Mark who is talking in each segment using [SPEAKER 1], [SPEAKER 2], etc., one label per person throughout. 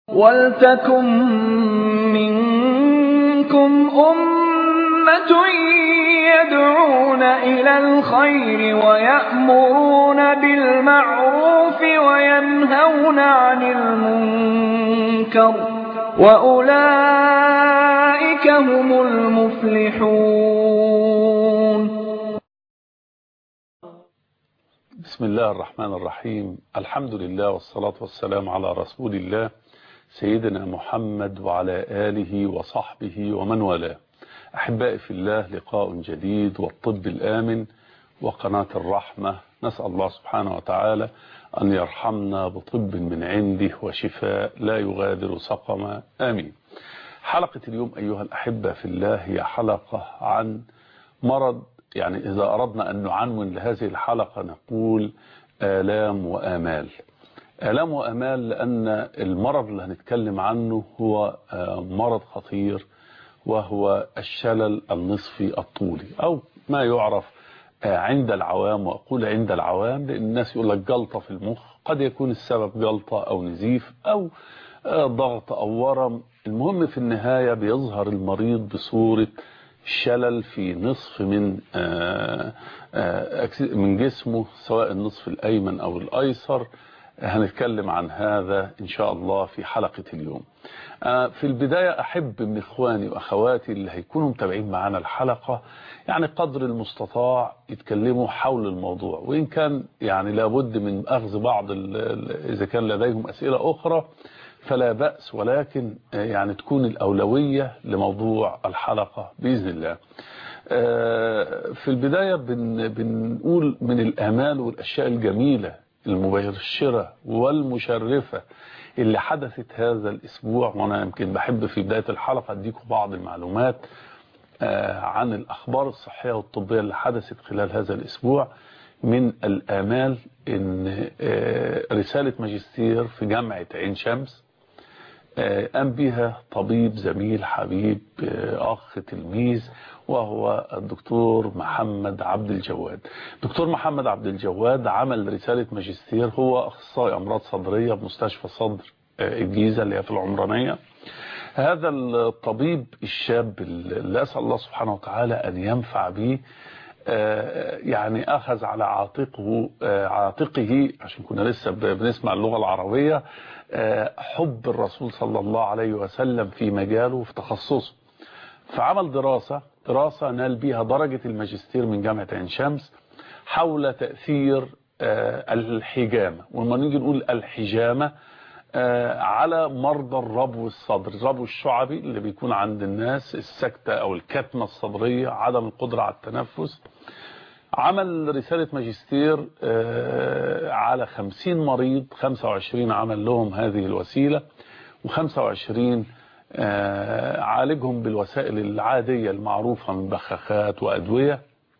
[SPEAKER 1] وَلْتَكُن مِّنكُمْ أُمَّةٌ يَدْعُونَ إِلَى الْخَيْرِ وَيَأْمُرُونَ بِالْمَعْرُوفِ وَيَنْهَوْنَ عَنِ الْمُنكَرِ ۚ وَأُولَٰئِكَ هُمُ الْمُفْلِحُونَ
[SPEAKER 2] بسم الله الرحمن الرحيم الحمد لله والصلاة والسلام على رسول الله سيدنا محمد وعلى آله وصحبه ومن والاه أحبائي في الله لقاء جديد والطب الآمن وقناة الرحمة نسأل الله سبحانه وتعالى أن يرحمنا بطب من عنده وشفاء لا يغادر سقما آمين حلقة اليوم أيها الأحبة في الله هي حلقة عن مرض يعني إذا أردنا أن نعنون لهذه الحلقة نقول آلام وآمال آلام وآمال لأن المرض اللي هنتكلم عنه هو مرض خطير وهو الشلل النصفي الطولي أو ما يعرف عند العوام وأقول عند العوام لأن الناس يقول لك جلطة في المخ قد يكون السبب جلطة أو نزيف أو ضغط أو ورم المهم في النهاية بيظهر المريض بصورة شلل في نصف من من جسمه سواء النصف الأيمن أو الأيسر هنتكلم عن هذا إن شاء الله في حلقة اليوم في البداية أحب من إخواني وأخواتي اللي هيكونوا متابعين معنا الحلقة يعني قدر المستطاع يتكلموا حول الموضوع وإن كان يعني لابد من أخذ بعض إذا كان لديهم أسئلة أخرى فلا بأس ولكن يعني تكون الأولوية لموضوع الحلقة بإذن الله في البداية بنقول من الآمال والأشياء الجميلة المبشرة والمشرفة اللي حدثت هذا الأسبوع وأنا يمكن بحب في بداية الحلقة أديكم بعض المعلومات عن الأخبار الصحية والطبية اللي حدثت خلال هذا الأسبوع من الآمال إن رسالة ماجستير في جامعة عين شمس قام بها طبيب زميل حبيب أخ تلميذ وهو الدكتور محمد عبد الجواد دكتور محمد عبد الجواد عمل رسالة ماجستير هو أخصائي أمراض صدرية بمستشفى صدر الجيزة اللي هي في العمرانية هذا الطبيب الشاب اللي أسأل الله سبحانه وتعالى أن ينفع به يعني أخذ على عاتقه عاتقه عشان كنا لسه بنسمع اللغة العربية حب الرسول صلى الله عليه وسلم في مجاله وفي تخصصه فعمل دراسة دراسة نال بها درجة الماجستير من جامعة عين شمس حول تأثير الحجامة ولما نيجي نقول الحجامة على مرضى الربو الصدر الربو الشعبي اللي بيكون عند الناس السكتة أو الكتمة الصدرية عدم القدرة على التنفس عمل رسالة ماجستير على 50 مريض 25 عمل لهم هذه الوسيلة و25 عالجهم بالوسائل العادية المعروفة من بخاخات وأدوية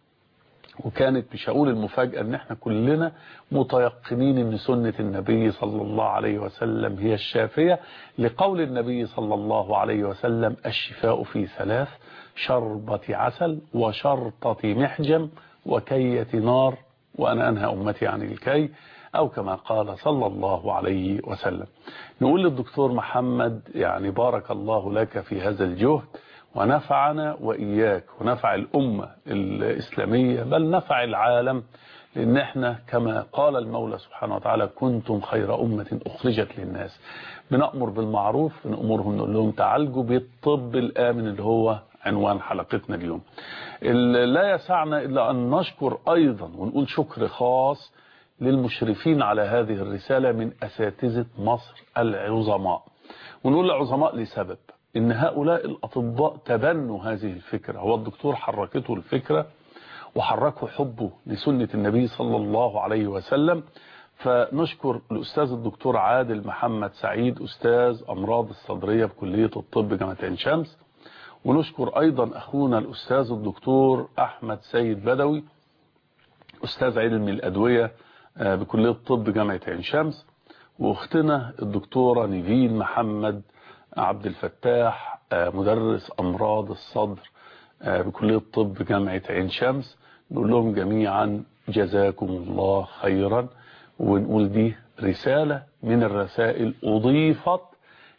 [SPEAKER 2] وكانت مش هقول المفاجأة ان احنا كلنا متيقنين ان سنة النبي صلى الله عليه وسلم هي الشافية لقول النبي صلى الله عليه وسلم الشفاء في ثلاث شربة عسل وشرطة محجم وكية نار وأنا أنهى أمتي عن الكي أو كما قال صلى الله عليه وسلم نقول للدكتور محمد يعني بارك الله لك في هذا الجهد ونفعنا وإياك ونفع الأمة الإسلامية بل نفع العالم لأن احنا كما قال المولى سبحانه وتعالى كنتم خير أمة أخرجت للناس بنأمر بالمعروف بنأمرهم نقول لهم تعالجوا بالطب الآمن اللي هو عنوان حلقتنا اليوم لا يسعنا إلا أن نشكر أيضا ونقول شكر خاص للمشرفين على هذه الرسالة من أساتذة مصر العظماء ونقول العظماء لسبب إن هؤلاء الأطباء تبنوا هذه الفكرة هو الدكتور حركته الفكرة وحركه حبه لسنة النبي صلى الله عليه وسلم فنشكر الأستاذ الدكتور عادل محمد سعيد أستاذ أمراض الصدرية بكلية الطب جامعة عين شمس ونشكر أيضا أخونا الأستاذ الدكتور أحمد سيد بدوي أستاذ علم الأدوية بكلية الطب جامعة عين شمس وأختنا الدكتورة نيفين محمد عبد الفتاح مدرس أمراض الصدر بكلية الطب جامعة عين شمس نقول لهم جميعا جزاكم الله خيرا ونقول دي رسالة من الرسائل أضيفت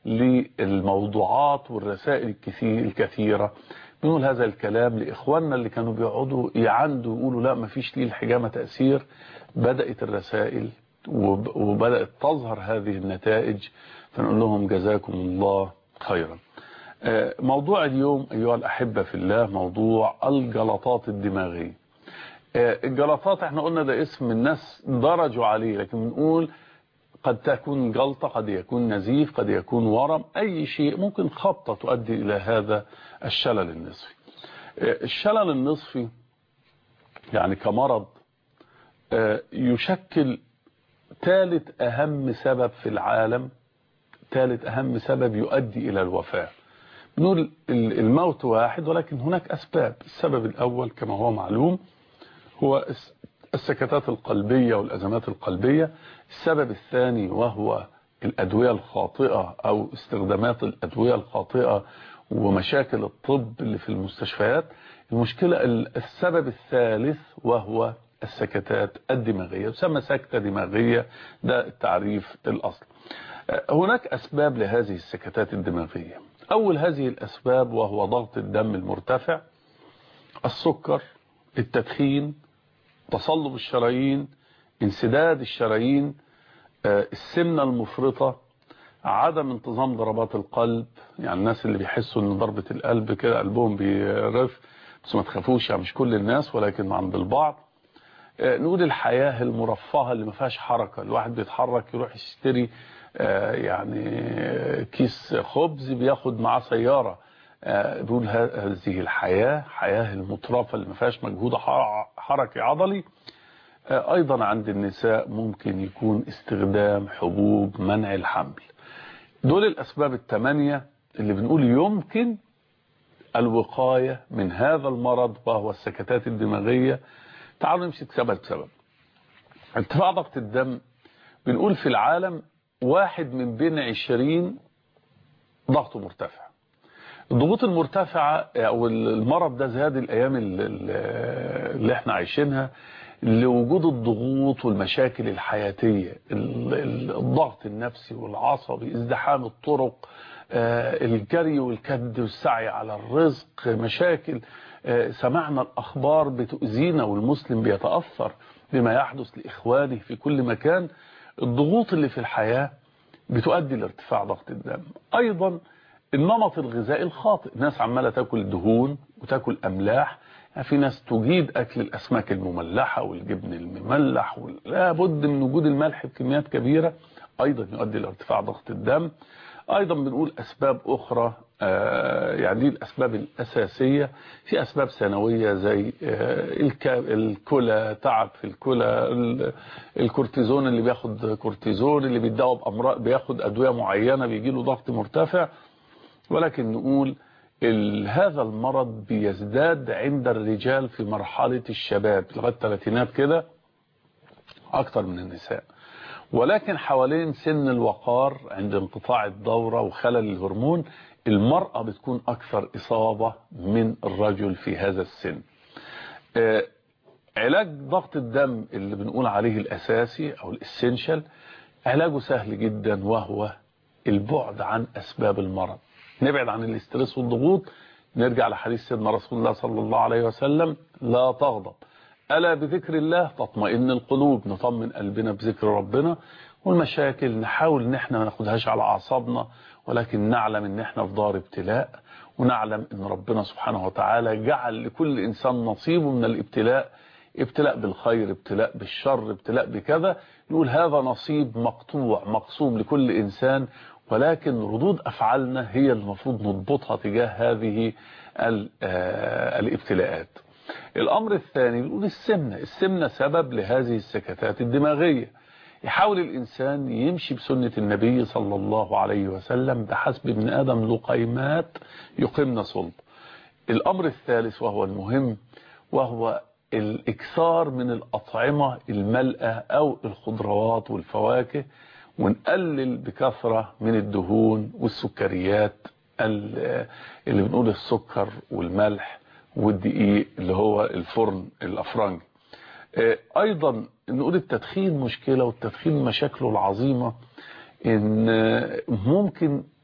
[SPEAKER 2] للموضوعات والرسائل الكثير الكثيرة بنقول هذا الكلام لإخواننا اللي كانوا بيقعدوا يعندوا يقولوا لا ما فيش ليه الحجامة تأثير بدأت الرسائل وبدأت تظهر هذه النتائج فنقول لهم جزاكم الله خيرا موضوع اليوم أيها الأحبة في الله موضوع الجلطات الدماغية الجلطات احنا قلنا ده اسم الناس درجوا عليه لكن بنقول قد تكون جلطة قد يكون نزيف قد يكون ورم أي شيء ممكن خبطة تؤدي إلى هذا الشلل النصفي الشلل النصفي يعني كمرض يشكل ثالث أهم سبب في العالم ثالث أهم سبب يؤدي إلى الوفاة نقول الموت واحد ولكن هناك أسباب السبب الأول كما هو معلوم هو السكتات القلبية والأزمات القلبية السبب الثاني وهو الأدوية الخاطئة أو استخدامات الأدوية الخاطئة ومشاكل الطب اللي في المستشفيات المشكلة السبب الثالث وهو السكتات الدماغية يسمى سكتة دماغية ده التعريف الأصل هناك أسباب لهذه السكتات الدماغية أول هذه الأسباب وهو ضغط الدم المرتفع السكر التدخين تصلب الشرايين انسداد الشرايين السمنة المفرطة عدم انتظام ضربات القلب يعني الناس اللي بيحسوا ان ضربة القلب كده قلبهم بيرف بس ما تخافوش يعني مش كل الناس ولكن عند البعض نقول الحياة المرفهة اللي ما فيهاش حركة الواحد بيتحرك يروح يشتري يعني كيس خبز بياخد معاه سيارة بيقول هذه الحياة حياة المترفة اللي ما فيهاش مجهود حركي عضلي ايضا عند النساء ممكن يكون استخدام حبوب منع الحمل دول الاسباب الثمانية اللي بنقول يمكن الوقاية من هذا المرض وهو السكتات الدماغية تعالوا نمسك سبب سبب ارتفاع ضغط الدم بنقول في العالم واحد من بين عشرين ضغطه مرتفع الضغوط المرتفعة او المرض ده زاد الايام اللي احنا عايشينها لوجود الضغوط والمشاكل الحياتية الضغط النفسي والعصبي ازدحام الطرق الجري والكد والسعي على الرزق مشاكل سمعنا الأخبار بتؤذينا والمسلم بيتأثر بما يحدث لإخوانه في كل مكان الضغوط اللي في الحياة بتؤدي لارتفاع ضغط الدم أيضا النمط الغذائي الخاطئ ناس عمالة تاكل دهون وتاكل أملاح يعني في ناس تجيد أكل الأسماك المملحة والجبن المملح لا بد من وجود الملح بكميات كبيرة أيضا يؤدي لارتفاع ضغط الدم أيضا بنقول أسباب أخرى يعني دي الأسباب الأساسية في أسباب ثانوية زي الكلى تعب في الكلى الكورتيزون اللي بياخد كورتيزون اللي بيدعوا بأمراض بياخد أدوية معينة بيجي له ضغط مرتفع ولكن نقول هذا المرض بيزداد عند الرجال في مرحلة الشباب لغاية الثلاثينات كده أكثر من النساء ولكن حوالين سن الوقار عند انقطاع الدورة وخلل الهرمون المرأة بتكون أكثر إصابة من الرجل في هذا السن علاج ضغط الدم اللي بنقول عليه الأساسي أو الاسينشال علاجه سهل جدا وهو البعد عن أسباب المرض نبعد عن الاسترس والضغوط نرجع لحديث سيدنا رسول الله صلى الله عليه وسلم لا تغضب ألا بذكر الله تطمئن القلوب نطمن قلبنا بذكر ربنا والمشاكل نحاول ان احنا ما ناخدهاش على اعصابنا ولكن نعلم ان احنا في دار ابتلاء ونعلم ان ربنا سبحانه وتعالى جعل لكل انسان نصيبه من الابتلاء ابتلاء بالخير ابتلاء بالشر ابتلاء بكذا نقول هذا نصيب مقطوع مقسوم لكل انسان ولكن ردود افعالنا هي المفروض نضبطها تجاه هذه الابتلاءات الامر الثاني بنقول السمنة السمنة سبب لهذه السكتات الدماغية يحاول الإنسان يمشي بسنة النبي صلى الله عليه وسلم بحسب ابن آدم لقيمات يقمن صلب الأمر الثالث وهو المهم وهو الإكثار من الأطعمة الملأة أو الخضروات والفواكه ونقلل بكثرة من الدهون والسكريات اللي بنقول السكر والملح والدقيق اللي هو الفرن الأفرنجي ايضا نقول التدخين مشكلة والتدخين مشاكله العظيمة ان ممكن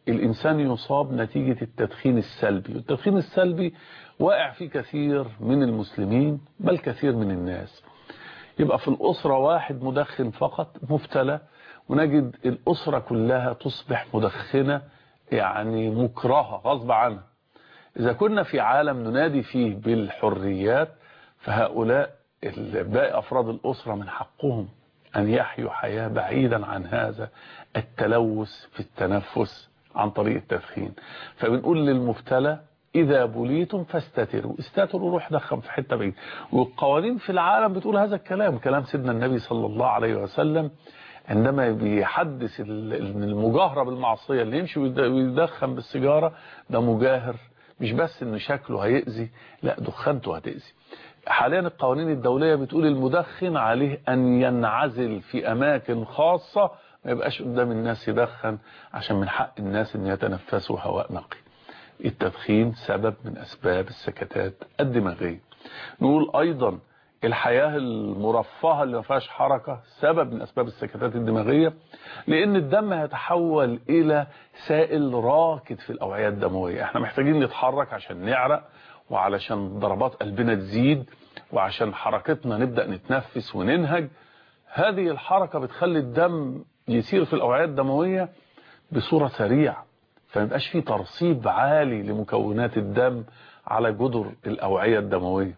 [SPEAKER 2] الإنسان يصاب نتيجة التدخين السلبي والتدخين السلبي واقع فيه كثير من المسلمين بل كثير من الناس يبقى في الأسرة واحد مدخن فقط مبتلى ونجد الأسرة كلها تصبح مدخنة يعني مكرهة غصب عنها إذا كنا في عالم ننادي فيه بالحريات فهؤلاء باقي أفراد الأسرة من حقهم أن يحيوا حياة بعيدا عن هذا التلوث في التنفس عن طريق التدخين فبنقول للمبتلى إذا بليتم فاستتروا استتروا روح دخن في حتة بعيد والقوانين في العالم بتقول هذا الكلام كلام سيدنا النبي صلى الله عليه وسلم عندما بيحدث المجاهرة بالمعصية اللي يمشي ويدخن بالسيجارة ده مجاهر مش بس ان شكله هيأذي لا دخانته هتأذي حاليا القوانين الدولية بتقول المدخن عليه أن ينعزل في أماكن خاصة ما يبقاش قدام الناس يدخن عشان من حق الناس ان يتنفسوا هواء نقي التدخين سبب من أسباب السكتات الدماغية نقول أيضا الحياة المرفهة اللي ما فيهاش حركة سبب من أسباب السكتات الدماغية لأن الدم هيتحول إلى سائل راكد في الأوعية الدموية احنا محتاجين نتحرك عشان نعرق وعلشان ضربات قلبنا تزيد وعشان حركتنا نبدأ نتنفس وننهج هذه الحركة بتخلي الدم يسير في الأوعية الدموية بصورة سريعة فمبقاش فيه ترصيب عالي لمكونات الدم على جدر الأوعية الدموية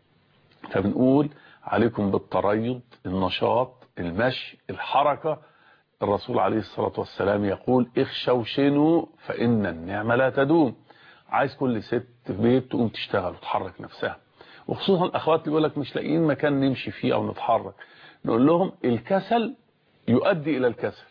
[SPEAKER 2] فبنقول عليكم بالتريض النشاط المشي الحركة الرسول عليه الصلاة والسلام يقول اخشوشنوا فإن النعمة لا تدوم عايز كل ست في بيت تقوم تشتغل وتحرك نفسها وخصوصا الأخوات اللي يقول لك مش لاقيين مكان نمشي فيه أو نتحرك نقول لهم الكسل يؤدي إلى الكسل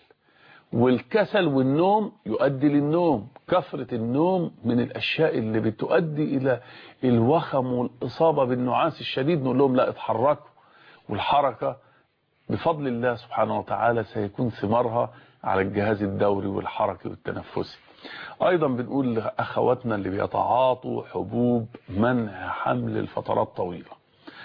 [SPEAKER 2] والكسل والنوم يؤدي للنوم كثرة النوم من الأشياء اللي بتؤدي إلى الوخم والإصابة بالنعاس الشديد نقول لهم لا اتحركوا والحركة بفضل الله سبحانه وتعالى سيكون ثمارها على الجهاز الدوري والحركي والتنفسي أيضا بنقول لأخواتنا اللي بيتعاطوا حبوب منع حمل لفترات طويلة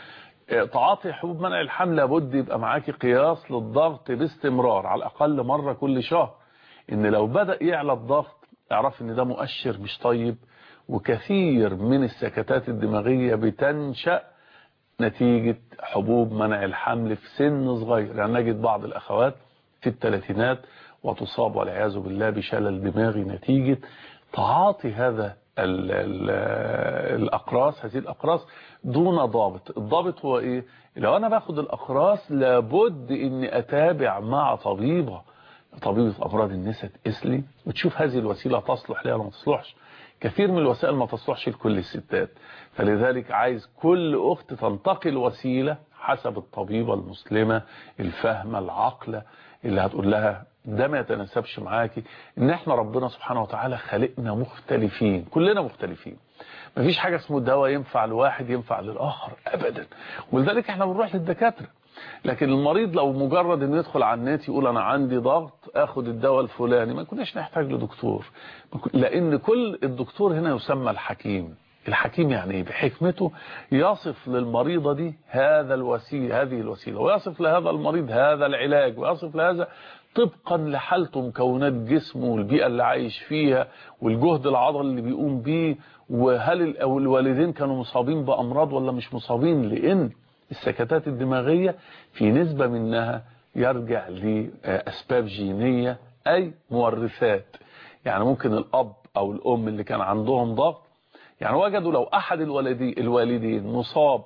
[SPEAKER 2] تعاطي حبوب منع الحمل لابد يبقى معاكي قياس للضغط باستمرار على الأقل مرة كل شهر إن لو بدأ يعلى الضغط اعرف إن ده مؤشر مش طيب وكثير من السكتات الدماغية بتنشأ نتيجة حبوب منع الحمل في سن صغير يعني نجد بعض الأخوات في الثلاثينات وتصاب والعياذ بالله بشلل دماغي نتيجة تعاطي هذا ال ال الأقراص هذه الأقراص دون ضابط الضابط هو إيه لو أنا باخد الأقراص لابد إني أتابع مع طبيبة طبيبة أمراض النساء تقيس لي وتشوف هذه الوسيلة تصلح لها ولا ما تصلحش كثير من الوسائل ما تصلحش لكل الستات فلذلك عايز كل أخت تنتقي الوسيلة حسب الطبيبة المسلمة الفهمة العقلة اللي هتقول لها ده ما يتناسبش معاكي ان احنا ربنا سبحانه وتعالى خلقنا مختلفين كلنا مختلفين مفيش حاجة اسمه دواء ينفع لواحد ينفع للآخر أبدا ولذلك احنا بنروح للدكاترة لكن المريض لو مجرد انه يدخل على النت يقول انا عندي ضغط اخد الدواء الفلاني ما كناش نحتاج لدكتور لان كل الدكتور هنا يسمى الحكيم الحكيم يعني ايه بحكمته يصف للمريضة دي هذا الوسيلة هذه الوسيلة ويصف لهذا المريض هذا العلاج ويصف لهذا طبقا لحالته مكونات جسمه والبيئة اللي عايش فيها والجهد العضلي اللي بيقوم بيه وهل الوالدين كانوا مصابين بأمراض ولا مش مصابين لأن السكتات الدماغية في نسبة منها يرجع لأسباب جينية أي مورثات يعني ممكن الأب أو الأم اللي كان عندهم ضغط يعني وجدوا لو أحد الوالدين, الوالدين مصاب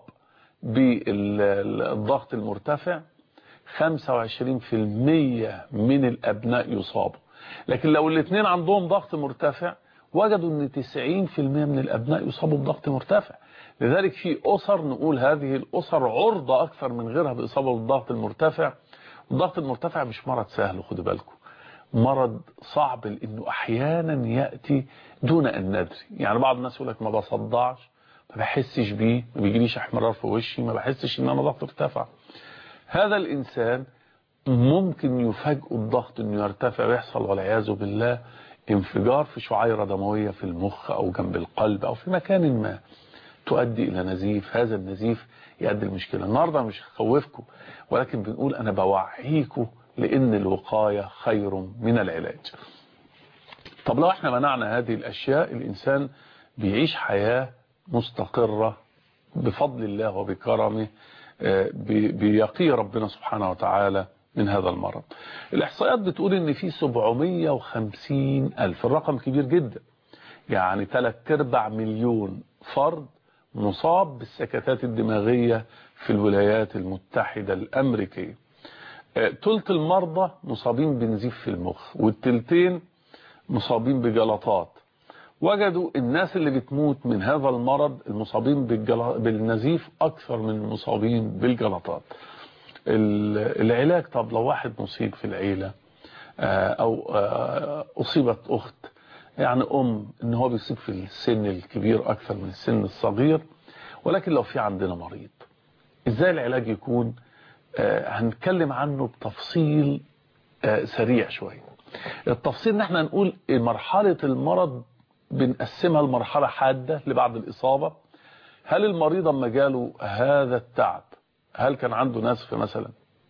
[SPEAKER 2] بالضغط المرتفع 25% من الأبناء يصابوا لكن لو الاثنين عندهم ضغط مرتفع وجدوا ان 90% من الأبناء يصابوا بضغط مرتفع لذلك في أسر نقول هذه الأسر عرضة أكثر من غيرها بإصابة بالضغط المرتفع الضغط المرتفع مش مرض سهل خدوا بالكم مرض صعب لأنه أحيانا يأتي دون أن ندري يعني بعض الناس يقول لك ما بصدعش ما بحسش بيه ما بيجيليش احمرار في وشي ما بحسش ان انا ضغط ارتفع هذا الإنسان ممكن يفاجئ الضغط انه يرتفع ويحصل والعياذ بالله انفجار في شعيرة دموية في المخ أو جنب القلب أو في مكان ما تؤدي إلى نزيف هذا النزيف يؤدي المشكلة النهاردة مش هخوفكم ولكن بنقول أنا بوعيكم لأن الوقاية خير من العلاج طب لو احنا منعنا هذه الاشياء الانسان بيعيش حياة مستقرة بفضل الله وبكرمه بيقي ربنا سبحانه وتعالى من هذا المرض الاحصائيات بتقول ان في 750 الف الرقم كبير جدا يعني 3 ارباع مليون فرد مصاب بالسكتات الدماغية في الولايات المتحدة الامريكية تلت المرضى مصابين بنزيف في المخ والتلتين مصابين بجلطات وجدوا الناس اللي بتموت من هذا المرض المصابين بالنزيف اكثر من المصابين بالجلطات العلاج طب لو واحد مصيب في العيلة او اصيبت اخت يعني ام ان هو بيصيب في السن الكبير اكثر من السن الصغير ولكن لو في عندنا مريض ازاي العلاج يكون هنتكلم عنه بتفصيل سريع شوية التفصيل ان احنا نقول مرحلة المرض بنقسمها لمرحلة حادة لبعد الإصابة هل المريض اما جاله هذا التعب هل كان عنده نسف مثلا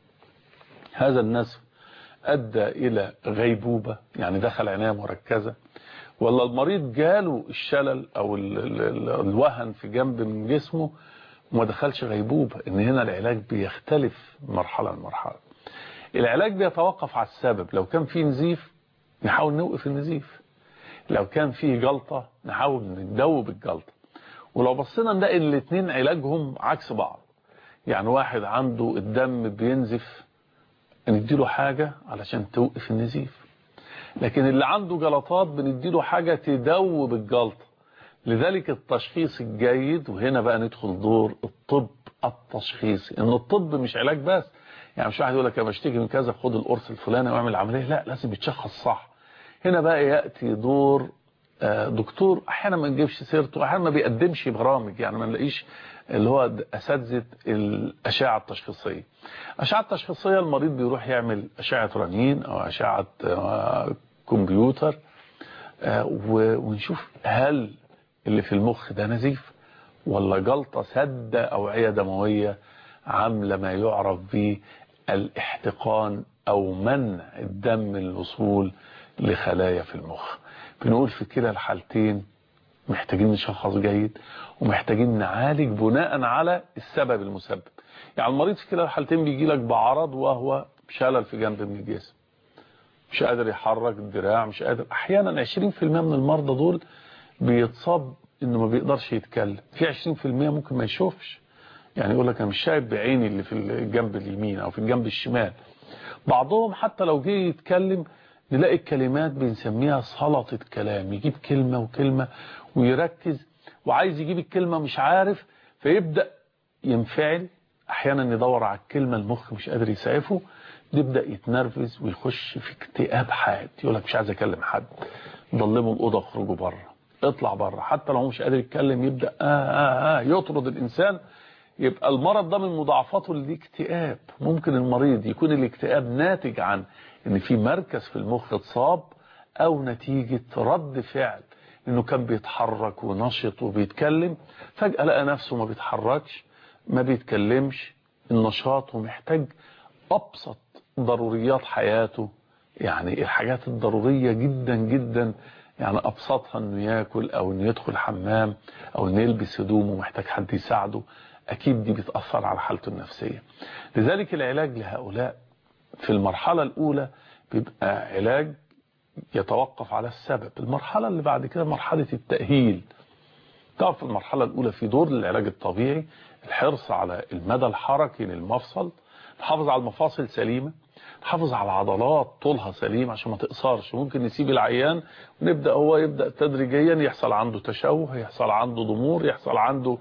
[SPEAKER 2] هذا النسف أدى إلى غيبوبة يعني دخل عناية مركزة ولا المريض جاله الشلل أو ال ال الوهن في جنب من جسمه وما دخلش غيبوبة إن هنا العلاج بيختلف مرحلة لمرحلة العلاج بيتوقف على السبب لو كان في نزيف نحاول نوقف النزيف لو كان فيه جلطة نحاول ندوب الجلطة ولو بصينا نلاقي الاثنين علاجهم عكس بعض يعني واحد عنده الدم بينزف نديله حاجة علشان توقف النزيف لكن اللي عنده جلطات بنديله حاجة تدوب الجلطة لذلك التشخيص الجيد وهنا بقى ندخل دور الطب التشخيصي ان الطب مش علاج بس يعني مش واحد يقول لك انا بشتكي من كذا خد القرص الفلاني واعمل العمليه لا لازم يتشخص صح هنا بقى ياتي دور دكتور احيانا ما نجيبش سيرته احيانا ما بيقدمش برامج يعني ما نلاقيش اللي هو اساتذه الاشعه التشخيصيه الاشعه التشخيصيه المريض بيروح يعمل اشعه رنين او اشعه كمبيوتر ونشوف هل اللي في المخ ده نزيف ولا جلطه سد اوعيه دمويه عامله ما يعرف بالاحتقان او منع الدم من الوصول لخلايا في المخ بنقول في كلا الحالتين محتاجين نشخص جيد ومحتاجين نعالج بناء على السبب المسبب يعني المريض في كلا الحالتين بيجي لك بعرض وهو شلل في جنب من الجسم مش قادر يحرك الدراع مش قادر احيانا 20% من المرضى دول بيتصاب انه ما بيقدرش يتكلم في 20% ممكن ما يشوفش يعني يقول لك انا مش شايف بعيني اللي في الجنب اليمين او في الجنب الشمال بعضهم حتى لو جه يتكلم نلاقي الكلمات بنسميها سلطة كلام يجيب كلمة وكلمة ويركز وعايز يجيب الكلمة مش عارف فيبدأ ينفعل احيانا يدور على الكلمة المخ مش قادر يسعفه يبدأ يتنرفز ويخش في اكتئاب حاد يقول لك مش عايز اكلم حد ضلموا الأوضة اخرجوا بره اطلع بره حتى لو هو مش قادر يتكلم يبدأ آه آه آه يطرد الإنسان يبقى المرض ده من مضاعفاته الاكتئاب ممكن المريض يكون الاكتئاب ناتج عن ان في مركز في المخ اتصاب او نتيجة رد فعل انه كان بيتحرك ونشط وبيتكلم فجأة لقى نفسه ما بيتحركش ما بيتكلمش النشاط ومحتاج ابسط ضروريات حياته يعني الحاجات الضرورية جدا جدا يعني ابسطها انه ياكل او انه يدخل حمام او انه يلبس هدومه محتاج حد يساعده اكيد دي بتأثر على حالته النفسية لذلك العلاج لهؤلاء في المرحلة الاولى بيبقى علاج يتوقف على السبب المرحلة اللي بعد كده مرحلة التأهيل تعرف المرحلة الاولى في دور للعلاج الطبيعي الحرص على المدى الحركي للمفصل نحافظ على المفاصل سليمة نحافظ على العضلات طولها سليم عشان ما تقصرش ممكن نسيب العيان ونبدأ هو يبدأ تدريجيا يحصل عنده تشوه يحصل عنده ضمور يحصل عنده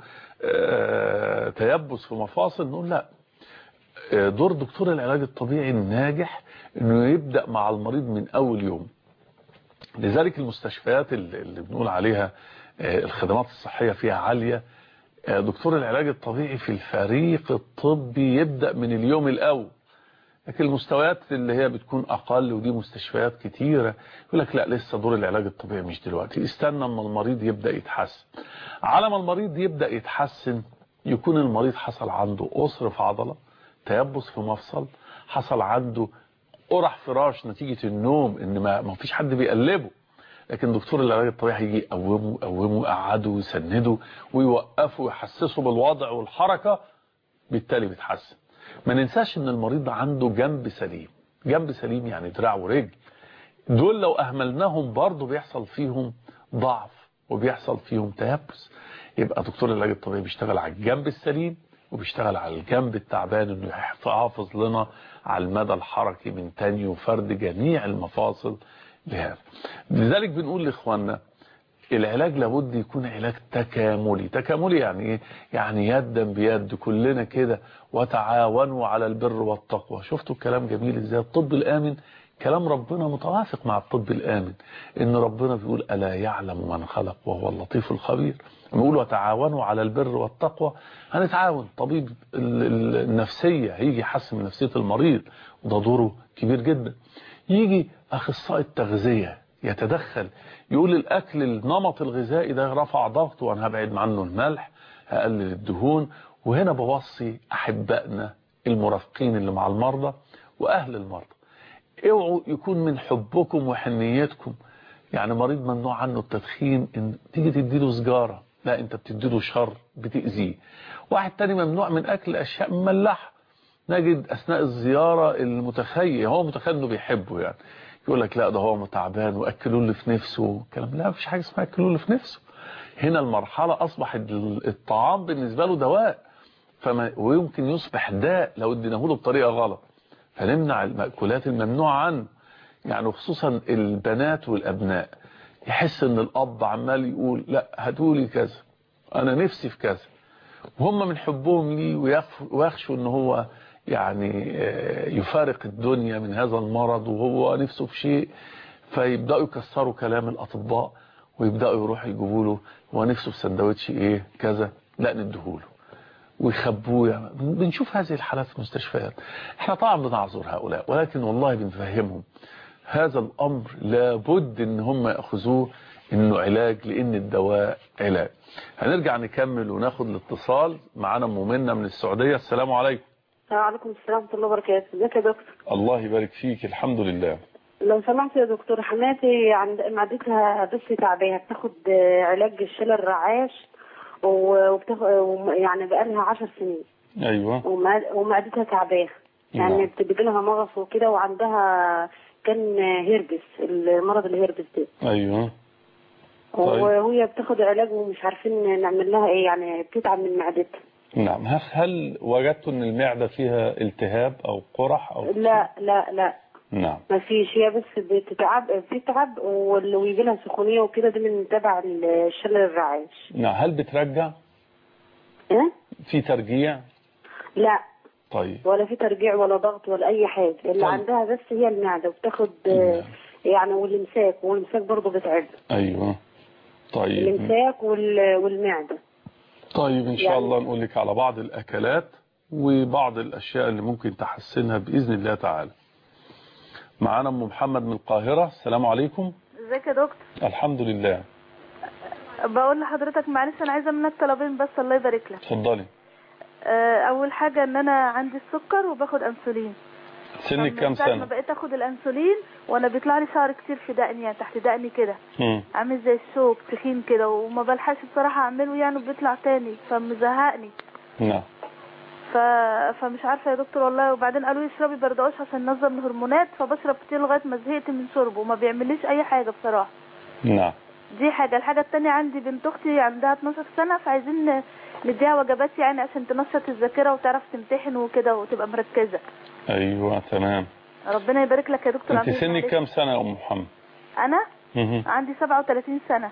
[SPEAKER 2] آه تيبس في مفاصل نقول لا آه دور دكتور العلاج الطبيعي الناجح انه يبدأ مع المريض من اول يوم لذلك المستشفيات اللي بنقول عليها آه الخدمات الصحية فيها عالية دكتور العلاج الطبيعي في الفريق الطبي يبدأ من اليوم الاول لكن المستويات اللي هي بتكون اقل ودي مستشفيات كتيرة يقول لك لا لسه دور العلاج الطبيعي مش دلوقتي استنى اما المريض يبدأ يتحسن على ما المريض يبدأ يتحسن يكون المريض حصل عنده قصر في عضلة تيبس في مفصل حصل عنده قرح فراش نتيجة النوم ان ما, ما فيش حد بيقلبه لكن دكتور العلاج الطبيعي هيجي يقومه يقومه يقعده ويسنده ويوقفه ويحسسه بالوضع والحركة بالتالي بيتحسن ما ننساش ان المريض عنده جنب سليم جنب سليم يعني دراع ورجل دول لو اهملناهم برضه بيحصل فيهم ضعف وبيحصل فيهم تيبس يبقى دكتور العلاج الطبيعي بيشتغل على الجنب السليم وبيشتغل على الجنب التعبان انه يحافظ لنا على المدى الحركي من تاني وفرد جميع المفاصل لهذا لذلك بنقول لاخواننا العلاج لابد يكون علاج تكاملي تكاملي يعني ايه يعني يدا بيد كلنا كده وتعاونوا على البر والتقوى شفتوا الكلام جميل ازاي الطب الامن كلام ربنا متوافق مع الطب الآمن إن ربنا بيقول ألا يعلم من خلق وهو اللطيف الخبير بيقول وتعاونوا على البر والتقوى هنتعاون طبيب النفسية هيجي يحسن من نفسية المريض وده دوره كبير جدا يجي أخصائي التغذية يتدخل يقول الأكل النمط الغذائي ده رفع ضغط وأنا هبعد عنه الملح هقلل الدهون وهنا بوصي أحبائنا المرافقين اللي مع المرضى وأهل المرضى اوعوا يكون من حبكم وحنيتكم يعني مريض ممنوع عنه التدخين ان تيجي تديله سجارة لا انت بتديله شر بتأذيه واحد تاني ممنوع من اكل اشياء مملحة نجد اثناء الزيارة المتخيل هو متخيل انه بيحبه يعني يقول لك لا ده هو تعبان واكلوا اللي في نفسه كلام لا مفيش حاجة اسمها اكلوا اللي في نفسه هنا المرحلة اصبح الطعام بالنسبة له دواء فما ويمكن يصبح داء لو اديناه له بطريقة غلط فنمنع المأكولات الممنوعة عنه يعني خصوصا البنات والأبناء يحس ان الأب عمال يقول لا هاتولي كذا أنا نفسي في كذا وهم من حبهم لي ويخشوا ان هو يعني يفارق الدنيا من هذا المرض وهو نفسه في شيء فيبدأوا يكسروا كلام الأطباء ويبدأوا يروحوا يجيبوا له هو نفسه في سندوتش ايه كذا لا نديهوله ويخبوه يعني بنشوف هذه الحالات في المستشفيات احنا طبعا بنعذر هؤلاء ولكن والله بنفهمهم هذا الامر لابد ان هم ياخذوه انه علاج لان الدواء علاج هنرجع نكمل وناخد الاتصال معانا ام منى من السعوديه السلام عليكم
[SPEAKER 3] وعليكم السلام ورحمه الله وبركاته ازيك يا دكتور
[SPEAKER 2] الله يبارك فيك الحمد لله
[SPEAKER 3] لو سمحت يا دكتور حماتي عند معدتها بس تعبانه بتاخد علاج الشلل الرعاش وبتاخد يعني بقالها 10 سنين
[SPEAKER 2] ايوه
[SPEAKER 3] ومعدتها تعبانه يعني بتجي لها مغص وكده وعندها كان هيربس المرض الهيربس ده
[SPEAKER 2] ايوه
[SPEAKER 3] طيب. وهي بتاخد علاج ومش عارفين نعمل لها ايه يعني بتتعب من معدتها
[SPEAKER 2] نعم هل وجدتوا ان المعده فيها التهاب او قرح او
[SPEAKER 3] لا لا لا
[SPEAKER 2] نعم
[SPEAKER 3] ما فيش هي بس بتتعب بتتعب ويجي لها سخونيه وكده ده من تبع الشلل الرعاش
[SPEAKER 2] نعم هل بترجع
[SPEAKER 3] ايه
[SPEAKER 2] في ترجيع
[SPEAKER 3] لا
[SPEAKER 2] طيب
[SPEAKER 3] ولا في ترجيع ولا ضغط ولا اي حاجه اللي
[SPEAKER 2] طيب.
[SPEAKER 3] عندها بس هي المعده وبتاخد
[SPEAKER 2] نعم.
[SPEAKER 3] يعني والامساك والامساك برضه بتعب
[SPEAKER 2] ايوه طيب
[SPEAKER 3] الامساك وال... والمعده
[SPEAKER 2] طيب ان شاء
[SPEAKER 3] يعني-
[SPEAKER 2] الله نقول لك على بعض الاكلات وبعض الاشياء اللي ممكن تحسنها باذن الله تعالى معانا ام محمد من القاهره السلام عليكم
[SPEAKER 4] ازيك يا دكتور
[SPEAKER 2] الحمد لله
[SPEAKER 4] بقول لحضرتك معلش انا عايزه منك طلبين بس الله يبارك لك
[SPEAKER 2] اتفضلي
[SPEAKER 4] آه، اول حاجه ان انا عندي السكر وباخد انسولين
[SPEAKER 2] سنك
[SPEAKER 4] من
[SPEAKER 2] كام
[SPEAKER 4] ساعة ما
[SPEAKER 2] سنه
[SPEAKER 4] بقيت اخد الانسولين وانا بيطلع لي شعر كتير في دقني يعني تحت دقني كده
[SPEAKER 2] مم.
[SPEAKER 4] عامل زي الشوك تخين كده وما بلحقش بصراحه اعمله يعني وبيطلع تاني فمزهقني
[SPEAKER 2] نعم
[SPEAKER 4] ف... فمش عارفه يا دكتور والله وبعدين قالوا لي اشربي بردقوش عشان ننظم الهرمونات فبشرب كتير لغايه ما زهقت من شربه وما بيعمليش اي حاجه بصراحه
[SPEAKER 2] نعم
[SPEAKER 4] دي حاجة الحاجة التانية عندي بنت أختي عندها 12 سنة فعايزين ن- نديها وجبات يعني عشان تنشط الذاكرة وتعرف تمتحن وكده وتبقى مركزة
[SPEAKER 2] ايوه تمام
[SPEAKER 4] ربنا يبارك لك يا دكتور
[SPEAKER 2] انت
[SPEAKER 4] عمير
[SPEAKER 2] سنك
[SPEAKER 4] معلش.
[SPEAKER 2] كام سنه يا ام محمد
[SPEAKER 4] أنا
[SPEAKER 2] مهم.
[SPEAKER 4] عندي 37 سنة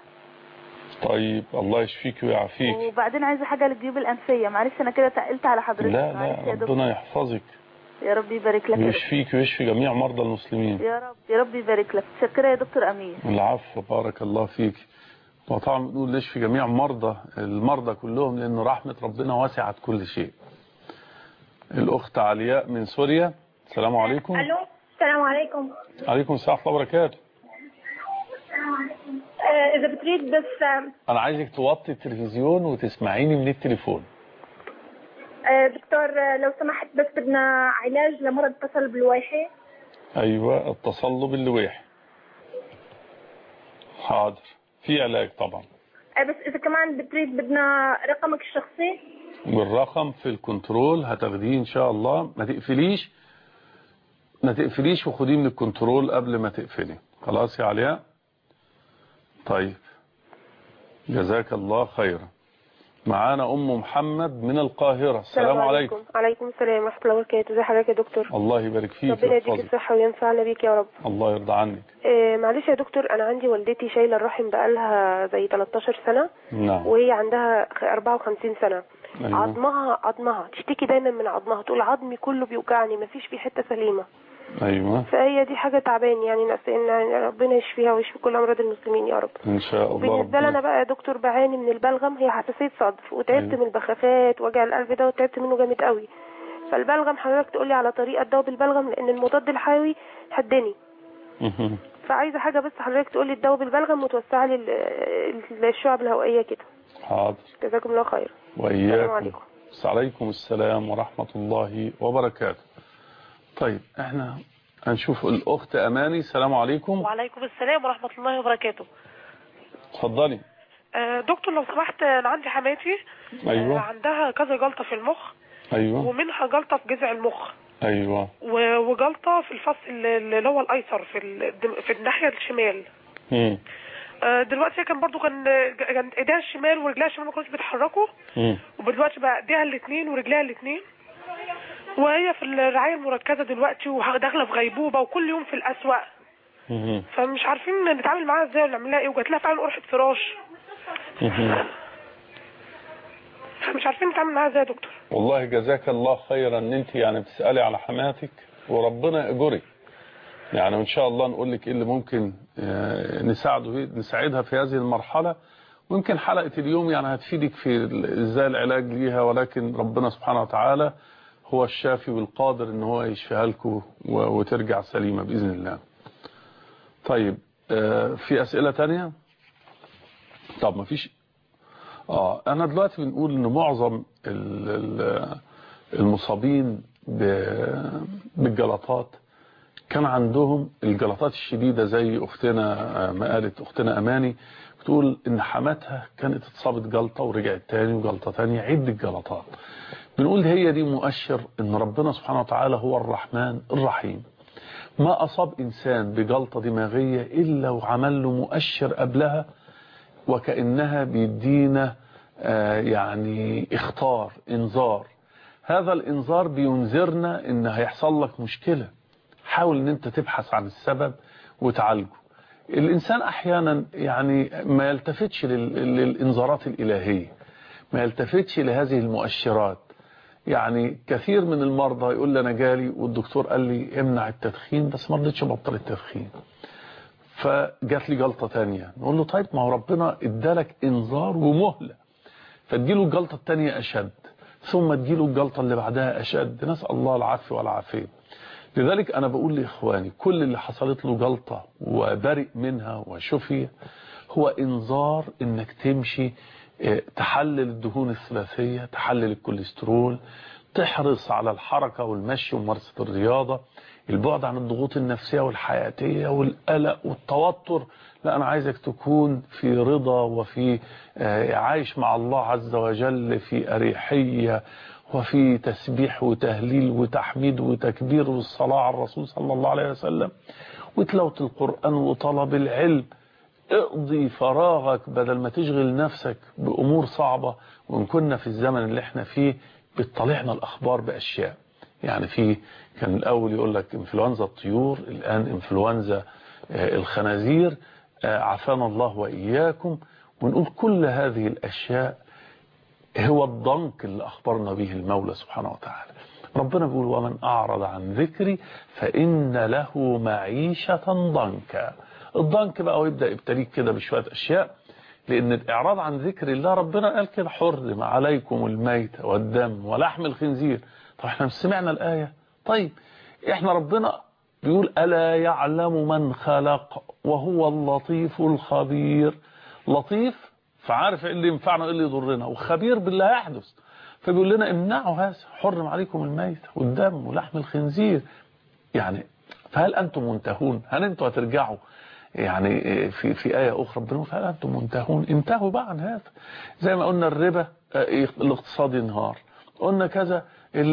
[SPEAKER 2] طيب الله يشفيك ويعافيك
[SPEAKER 4] وبعدين عايزة حاجة للجيوب الأنفية معلش أنا كده تقلت على حضرتك
[SPEAKER 2] لا
[SPEAKER 4] معلش
[SPEAKER 2] لا
[SPEAKER 4] يا دكتور
[SPEAKER 2] ربنا يحفظك
[SPEAKER 4] يا رب يبارك لك يا دكتور.
[SPEAKER 2] ويشفيك ويشفي جميع مرضى المسلمين
[SPEAKER 4] يا رب يا رب يبارك لك شكرا يا دكتور أمير
[SPEAKER 2] العفو بارك الله فيك وطبعا بنقول نشفي جميع مرضى المرضى كلهم لأن رحمة ربنا وسعت كل شيء الأخت علياء من سوريا السلام عليكم
[SPEAKER 5] الو السلام عليكم
[SPEAKER 2] عليكم السلام ورحمة الله وبركاته
[SPEAKER 5] آه، اذا بتريد بس آه،
[SPEAKER 2] أنا عايزك توطي التلفزيون وتسمعيني من التليفون
[SPEAKER 5] آه، دكتور آه، لو سمحت بس بدنا علاج لمرض تصلب الواحي
[SPEAKER 2] أيوة التصلب اللويح حاضر في علاج طبعا
[SPEAKER 5] آه، بس اذا كمان بتريد بدنا رقمك الشخصي
[SPEAKER 2] والرقم في الكنترول هتاخديه ان شاء الله ما تقفليش ما تقفليش وخديه من الكنترول قبل ما تقفلي خلاص يا علياء طيب جزاك الله خيرا معانا ام محمد من القاهرة السلام عليكم
[SPEAKER 6] عليكم السلام ورحمة الله وبركاته ازي حضرتك يا دكتور
[SPEAKER 2] الله يبارك فيك
[SPEAKER 6] ربنا يديك
[SPEAKER 2] ويحفظك
[SPEAKER 6] الصحة وينفعنا بيك يا رب
[SPEAKER 2] الله يرضى عنك
[SPEAKER 6] آه معلش يا دكتور انا عندي والدتي شايلة الرحم بقالها زي 13 سنة
[SPEAKER 2] نعم
[SPEAKER 6] وهي عندها خ- 54 سنة
[SPEAKER 2] أيوة.
[SPEAKER 6] عظمها عظمها تشتكي دايما من عظمها تقول عظمي كله بيوجعني مفيش فيه حتة سليمة
[SPEAKER 2] ايوه
[SPEAKER 6] فهي دي حاجة تعبان يعني ناس ان يعني ربنا يشفيها ويشفي كل امراض المسلمين يا رب
[SPEAKER 2] ان شاء الله
[SPEAKER 6] بالنسبة لي
[SPEAKER 2] ربنا
[SPEAKER 6] انا بقى يا دكتور بعاني من البلغم هي حساسية صدر وتعبت
[SPEAKER 2] أيوة.
[SPEAKER 6] من البخاخات وجع القلب ده وتعبت منه جامد قوي فالبلغم حضرتك تقولي على طريقة دواء بالبلغم لان المضاد الحيوي هدني
[SPEAKER 2] مهم.
[SPEAKER 6] فعايزة حاجة بس حضرتك تقولي الدواء بالبلغم وتوسع لي ال- الشعب الهوائية كده
[SPEAKER 2] حاضر
[SPEAKER 6] جزاكم الله خير السلام
[SPEAKER 2] وإياكم
[SPEAKER 6] عليكم.
[SPEAKER 2] عليكم السلام ورحمة الله وبركاته طيب احنا هنشوف الأخت أماني السلام عليكم
[SPEAKER 7] وعليكم السلام ورحمة الله وبركاته
[SPEAKER 2] اتفضلي
[SPEAKER 7] آه، دكتور لو سمحت أنا عندي حماتي آه،
[SPEAKER 2] أيوة
[SPEAKER 7] عندها كذا جلطة في المخ
[SPEAKER 2] أيوة
[SPEAKER 7] ومنها جلطة في جذع المخ
[SPEAKER 2] أيوة
[SPEAKER 7] و- وجلطة في الفص اللي هو الأيسر في ال- في الناحية الشمال
[SPEAKER 2] مم.
[SPEAKER 7] آه، دلوقتي هي كان برضو كان كان ايديها الشمال ورجلها الشمال ما كانوش بيتحركوا
[SPEAKER 2] مم.
[SPEAKER 7] ودلوقتي بقى ايديها الاثنين ورجلها الاثنين وهي في الرعاية المركزة دلوقتي وداخلة في غيبوبة وكل يوم في الأسوأ
[SPEAKER 2] مم.
[SPEAKER 7] فمش عارفين نتعامل معاها ازاي ولا نعمل لها ايه وجات لها فعلا قرحة فراش
[SPEAKER 2] مم.
[SPEAKER 7] فمش عارفين نتعامل معاها ازاي يا دكتور
[SPEAKER 2] والله جزاك الله خيرا ان انت يعني بتسألي على حماتك وربنا يأجرك يعني وان شاء الله نقول لك ايه اللي ممكن آه، نساعده فيه- نساعدها في هذه المرحلة ويمكن حلقة اليوم يعني هتفيدك في ال- ازاي العلاج ليها ولكن ربنا سبحانه وتعالى هو الشافي والقادر ان هو يشفيها لكم و- وترجع سليمة بإذن الله طيب آه، في أسئلة تانية طب ما فيش اه انا دلوقتي بنقول ان معظم ال- ال- المصابين ب- بالجلطات كان عندهم الجلطات الشديدة زي اختنا آه، ما قالت اختنا اماني بتقول ان حماتها كانت اتصابت جلطة ورجعت تاني وجلطة تانية عدة جلطات بنقول هي دي مؤشر ان ربنا سبحانه وتعالى هو الرحمن الرحيم ما اصاب انسان بجلطة دماغية الا وعمل له مؤشر قبلها وكأنها بيدينا آه، يعني اختار انذار هذا الانذار بينذرنا ان هيحصل لك مشكلة حاول ان انت تبحث عن السبب وتعالجه الانسان احيانا يعني ما يلتفتش لل- للانذارات الالهية ما يلتفتش لهذه المؤشرات يعني كثير من المرضى يقول لي انا جالي والدكتور قال لي امنع التدخين بس ما رضيتش ابطل التدخين فجات لي جلطة تانية نقول له طيب ما هو ربنا ادالك انذار ومهلة فتجيله الجلطة التانية اشد ثم تجيله الجلطة اللي بعدها اشد نسأل الله العافية والعافية لذلك انا بقول لاخواني كل اللي حصلت له جلطة وبرئ منها وشفي هو انذار انك تمشي اه، تحلل الدهون الثلاثية تحلل الكوليسترول تحرص على الحركة والمشي وممارسة الرياضة البعد عن الضغوط النفسية والحياتية والقلق والتوتر لا أنا عايزك تكون في رضا وفي آه، عايش مع الله عز وجل في أريحية وفي تسبيح وتهليل وتحميد وتكبير والصلاة على الرسول صلى الله عليه وسلم وتلاوة القرآن وطلب العلم اقضي فراغك بدل ما تشغل نفسك بأمور صعبة وإن كنا في الزمن اللي احنا فيه بتطلعنا الأخبار بأشياء يعني في كان الأول يقول لك انفلونزا الطيور الآن انفلونزا آه، الخنازير آه، عافانا الله وإياكم ونقول كل هذه الأشياء هو الضنك اللي أخبرنا به المولى سبحانه وتعالى ربنا بيقول ومن أعرض عن ذكري فإن له معيشة ضنكا الضنك بقى ويبدأ يبتليك كده بشوية أشياء لأن الإعراض عن ذكر الله ربنا قال كده حرم عليكم الميت والدم ولحم الخنزير طب احنا مش سمعنا الآية طيب احنا ربنا بيقول ألا يعلم من خلق وهو اللطيف الخبير لطيف فعارف ايه اللي ينفعنا وايه اللي يضرنا وخبير باللي هيحدث فبيقول لنا امنعوا هذا حرم عليكم الميت والدم ولحم الخنزير يعني فهل انتم منتهون هل انتم هترجعوا يعني في في آية أخرى ربنا قال أنتم منتهون انتهوا بقى عن هذا زي ما قلنا الربا الاقتصاد ينهار قلنا كذا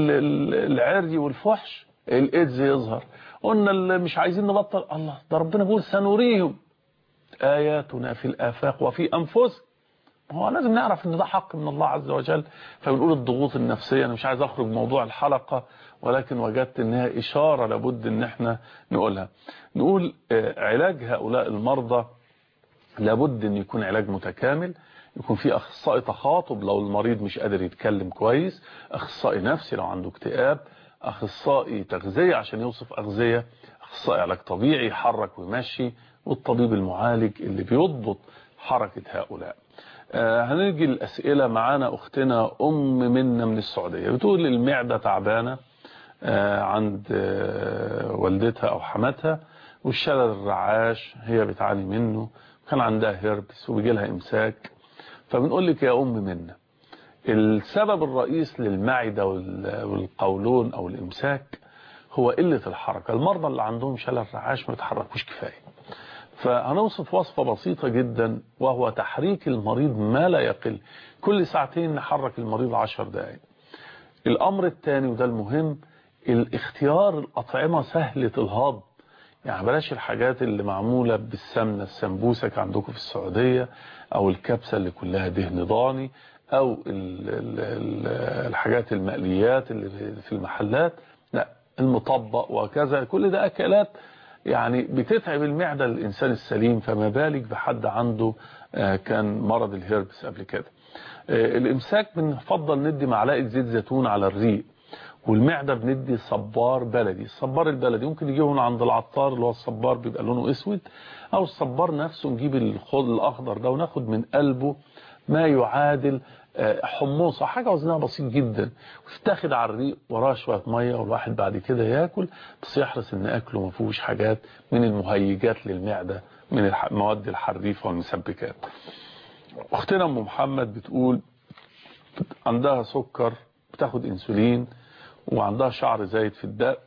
[SPEAKER 2] العري والفحش الايدز يظهر قلنا مش عايزين نبطل الله ده ربنا بيقول سنريهم آياتنا في الآفاق وفي أنفسهم هو لازم نعرف ان ده حق من الله عز وجل فبنقول الضغوط النفسية انا مش عايز اخرج موضوع الحلقة ولكن وجدت انها اشارة لابد ان احنا نقولها نقول علاج هؤلاء المرضى لابد ان يكون علاج متكامل يكون في اخصائي تخاطب لو المريض مش قادر يتكلم كويس اخصائي نفسي لو عنده اكتئاب اخصائي تغذية عشان يوصف اغذية اخصائي علاج طبيعي يحرك ويمشي والطبيب المعالج اللي بيضبط حركة هؤلاء آه هنيجي الأسئلة معانا أختنا أم منا من السعودية بتقول المعدة تعبانة آه عند آه والدتها أو حماتها والشلل الرعاش هي بتعاني منه كان عندها هيربس وبيجي لها إمساك فبنقول لك يا أم منا السبب الرئيس للمعدة والقولون أو الإمساك هو قلة الحركة المرضى اللي عندهم شلل رعاش ما يتحركوش كفاية فهنوصف وصفة بسيطة جدا وهو تحريك المريض ما لا يقل كل ساعتين نحرك المريض عشر دقائق الأمر الثاني وده المهم الاختيار الأطعمة سهلة الهضم يعني بلاش الحاجات اللي معمولة بالسمنة السمبوسة عندكم في السعودية أو الكبسة اللي كلها دهن ضاني أو ال ال ال الحاجات المقليات اللي في المحلات لا المطبق وكذا كل ده أكلات يعني بتتعب المعدة للإنسان السليم فما بالك بحد عنده كان مرض الهيربس قبل كده الإمساك بنفضل ندي معلقة زيت زيتون على الريق والمعدة بندي صبار بلدي الصبار البلدي ممكن يجيه هنا عند العطار اللي هو الصبار بيبقى لونه اسود او الصبار نفسه نجيب الخض الاخضر ده وناخد من قلبه ما يعادل حموصة حاجة وزنها بسيط جدا وتتاخد على الريق وراه شوية مية والواحد بعد كده ياكل بس يحرص ان اكله ما فيهوش حاجات من المهيجات للمعدة من المواد الحريفة والمسبكات اختنا ام محمد بتقول عندها سكر بتاخد انسولين وعندها شعر زايد في الداء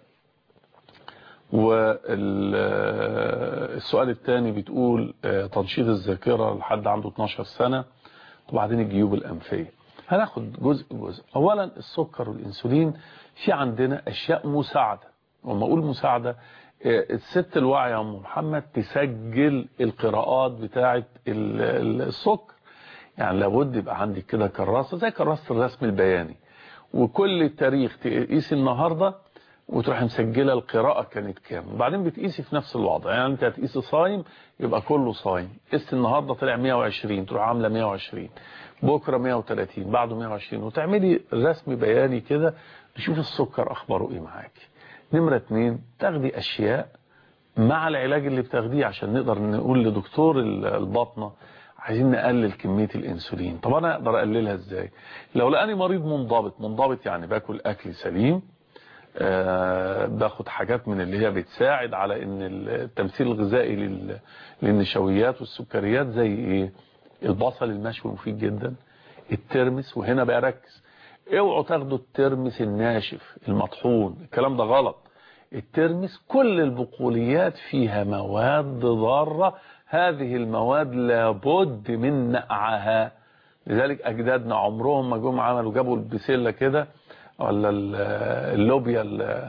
[SPEAKER 2] والسؤال الثاني بتقول تنشيط الذاكرة لحد عنده 12 سنة وبعدين الجيوب الأنفية هناخد جزء جزء أولا السكر والإنسولين في عندنا أشياء مساعدة وما أقول مساعدة الست الواعية يا أم محمد تسجل القراءات بتاعة السكر يعني لابد يبقى عندك كده كراسة زي كراسة الرسم البياني وكل تاريخ تقيسي النهاردة وتروح مسجلة القراءة كانت كام وبعدين بتقيسي في نفس الوضع يعني انت هتقيسي صايم يبقى كله صايم قست النهاردة طلع 120 تروح عاملة 120 بكرة 130 بعده 120 وتعملي رسم بياني كده تشوف السكر اخباره ايه معاكي نمرة اتنين تاخدي اشياء مع العلاج اللي بتاخديه عشان نقدر نقول لدكتور الباطنة عايزين نقلل كمية الانسولين طب انا اقدر اقللها ازاي لو لقاني مريض منضبط منضبط يعني باكل اكل سليم آه باخد حاجات من اللي هي بتساعد على ان التمثيل الغذائي للنشويات والسكريات زي ايه البصل المشوي مفيد جدا الترمس وهنا بقى ركز اوعوا تاخدوا الترمس الناشف المطحون الكلام ده غلط الترمس كل البقوليات فيها مواد ضارة هذه المواد لابد من نقعها لذلك اجدادنا عمرهم ما جم عملوا جابوا البسله كده ولا اللوبيا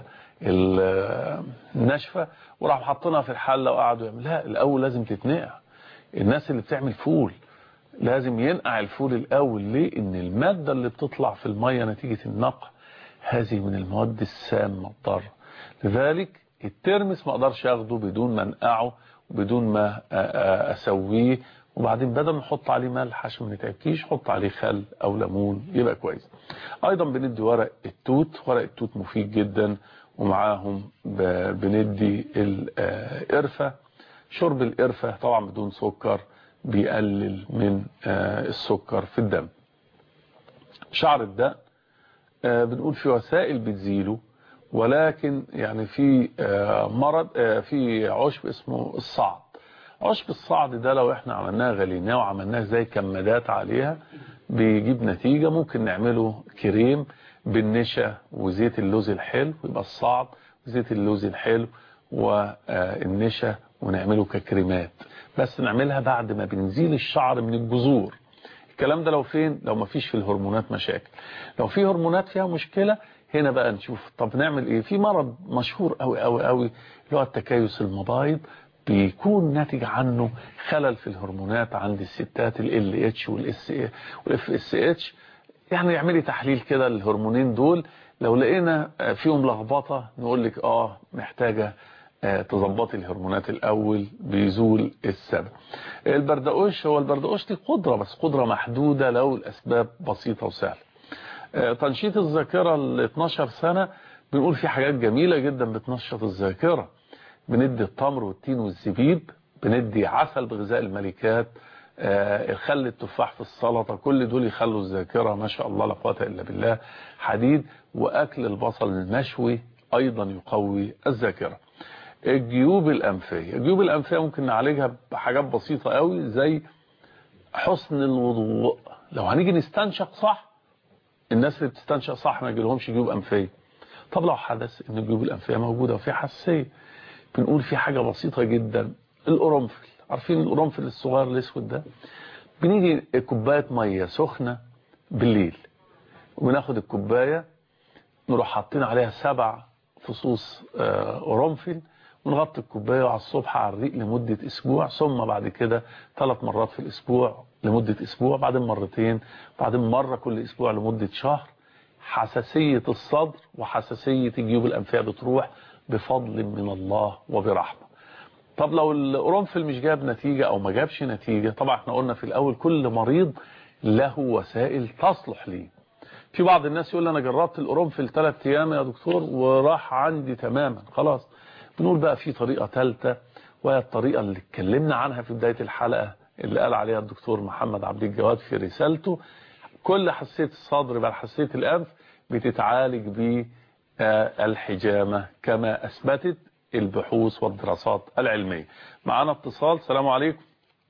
[SPEAKER 2] الناشفه وراحوا حاطينها في الحله وقعدوا يعملوا لا الاول لازم تتنقع الناس اللي بتعمل فول لازم ينقع الفول الاول ليه ان الماده اللي بتطلع في الميه نتيجه النقع هذه من المواد السامه الضاره لذلك الترمس ما اقدرش اخده بدون ما انقعه وبدون ما اسويه وبعدين بدل ما نحط عليه ملح عشان ما نتعبكيش حط عليه خل او ليمون يبقى كويس ايضا بندي ورق التوت ورق التوت مفيد جدا ومعاهم بندي القرفة شرب القرفة طبعا بدون سكر بيقلل من السكر في الدم شعر الدقن بنقول في وسائل بتزيله ولكن يعني في مرض في عشب اسمه الصعد عشب الصعد ده لو احنا عملناه غليناه وعملناه زي كمادات عليها بيجيب نتيجة ممكن نعمله كريم بالنشا وزيت اللوز الحلو يبقى الصعد وزيت اللوز الحلو والنشا ونعمله ككريمات بس نعملها بعد ما بنزيل الشعر من الجذور الكلام ده لو فين لو ما فيش في الهرمونات مشاكل لو في هرمونات فيها مشكلة هنا بقى نشوف طب نعمل ايه في مرض مشهور قوي قوي قوي اللي هو التكيس المبايض بيكون ناتج عنه خلل في الهرمونات عند الستات ال اتش والاس والاف اس اتش يعني اعملي تحليل كده للهرمونين دول لو لقينا فيهم لخبطه نقول لك اه محتاجه تظبطي الهرمونات الاول بيزول السبب البردقوش هو البردقوش دي قدره بس قدره محدوده لو الاسباب بسيطه وسهله تنشيط الذاكره ل 12 سنه بنقول في حاجات جميله جدا بتنشط الذاكره بندي التمر والتين والزبيب بندي عسل بغذاء الملكات آه الخل التفاح في السلطة كل دول يخلوا الذاكرة ما شاء الله لا قوه إلا بالله حديد وأكل البصل المشوي أيضا يقوي الذاكرة الجيوب الأنفية الجيوب الأنفية ممكن نعالجها بحاجات بسيطة قوي زي حسن الوضوء لو هنيجي نستنشق صح الناس اللي بتستنشق صح ما يجيلهمش جيوب أنفية طب لو حدث ان الجيوب الأنفية موجودة وفي حساسية بنقول في حاجة بسيطة جدا القرنفل عارفين القرنفل الصغير الاسود ده بنيجي كوبايه ميه سخنه بالليل وبناخد الكوبايه نروح حاطين عليها سبع فصوص قرنفل ونغطي الكوبايه على الصبح على الريق لمده اسبوع ثم بعد كده ثلاث مرات في الاسبوع لمده اسبوع بعدين مرتين بعدين مره كل اسبوع لمده شهر حساسيه الصدر وحساسيه الجيوب الانفيه بتروح بفضل من الله وبرحمه طب لو القرنفل مش جاب نتيجة او ما جابش نتيجة طبعا احنا قلنا في الاول كل مريض له وسائل تصلح ليه في بعض الناس يقول انا جربت القرنفل ثلاث ايام يا دكتور وراح عندي تماما خلاص بنقول بقى في طريقة ثالثه وهي الطريقة اللي اتكلمنا عنها في بداية الحلقة اللي قال عليها الدكتور محمد عبد الجواد في رسالته كل حساسيه الصدر بل حساسيه الانف بتتعالج بالحجامة كما اثبتت البحوث والدراسات العلمية معنا اتصال السلام عليكم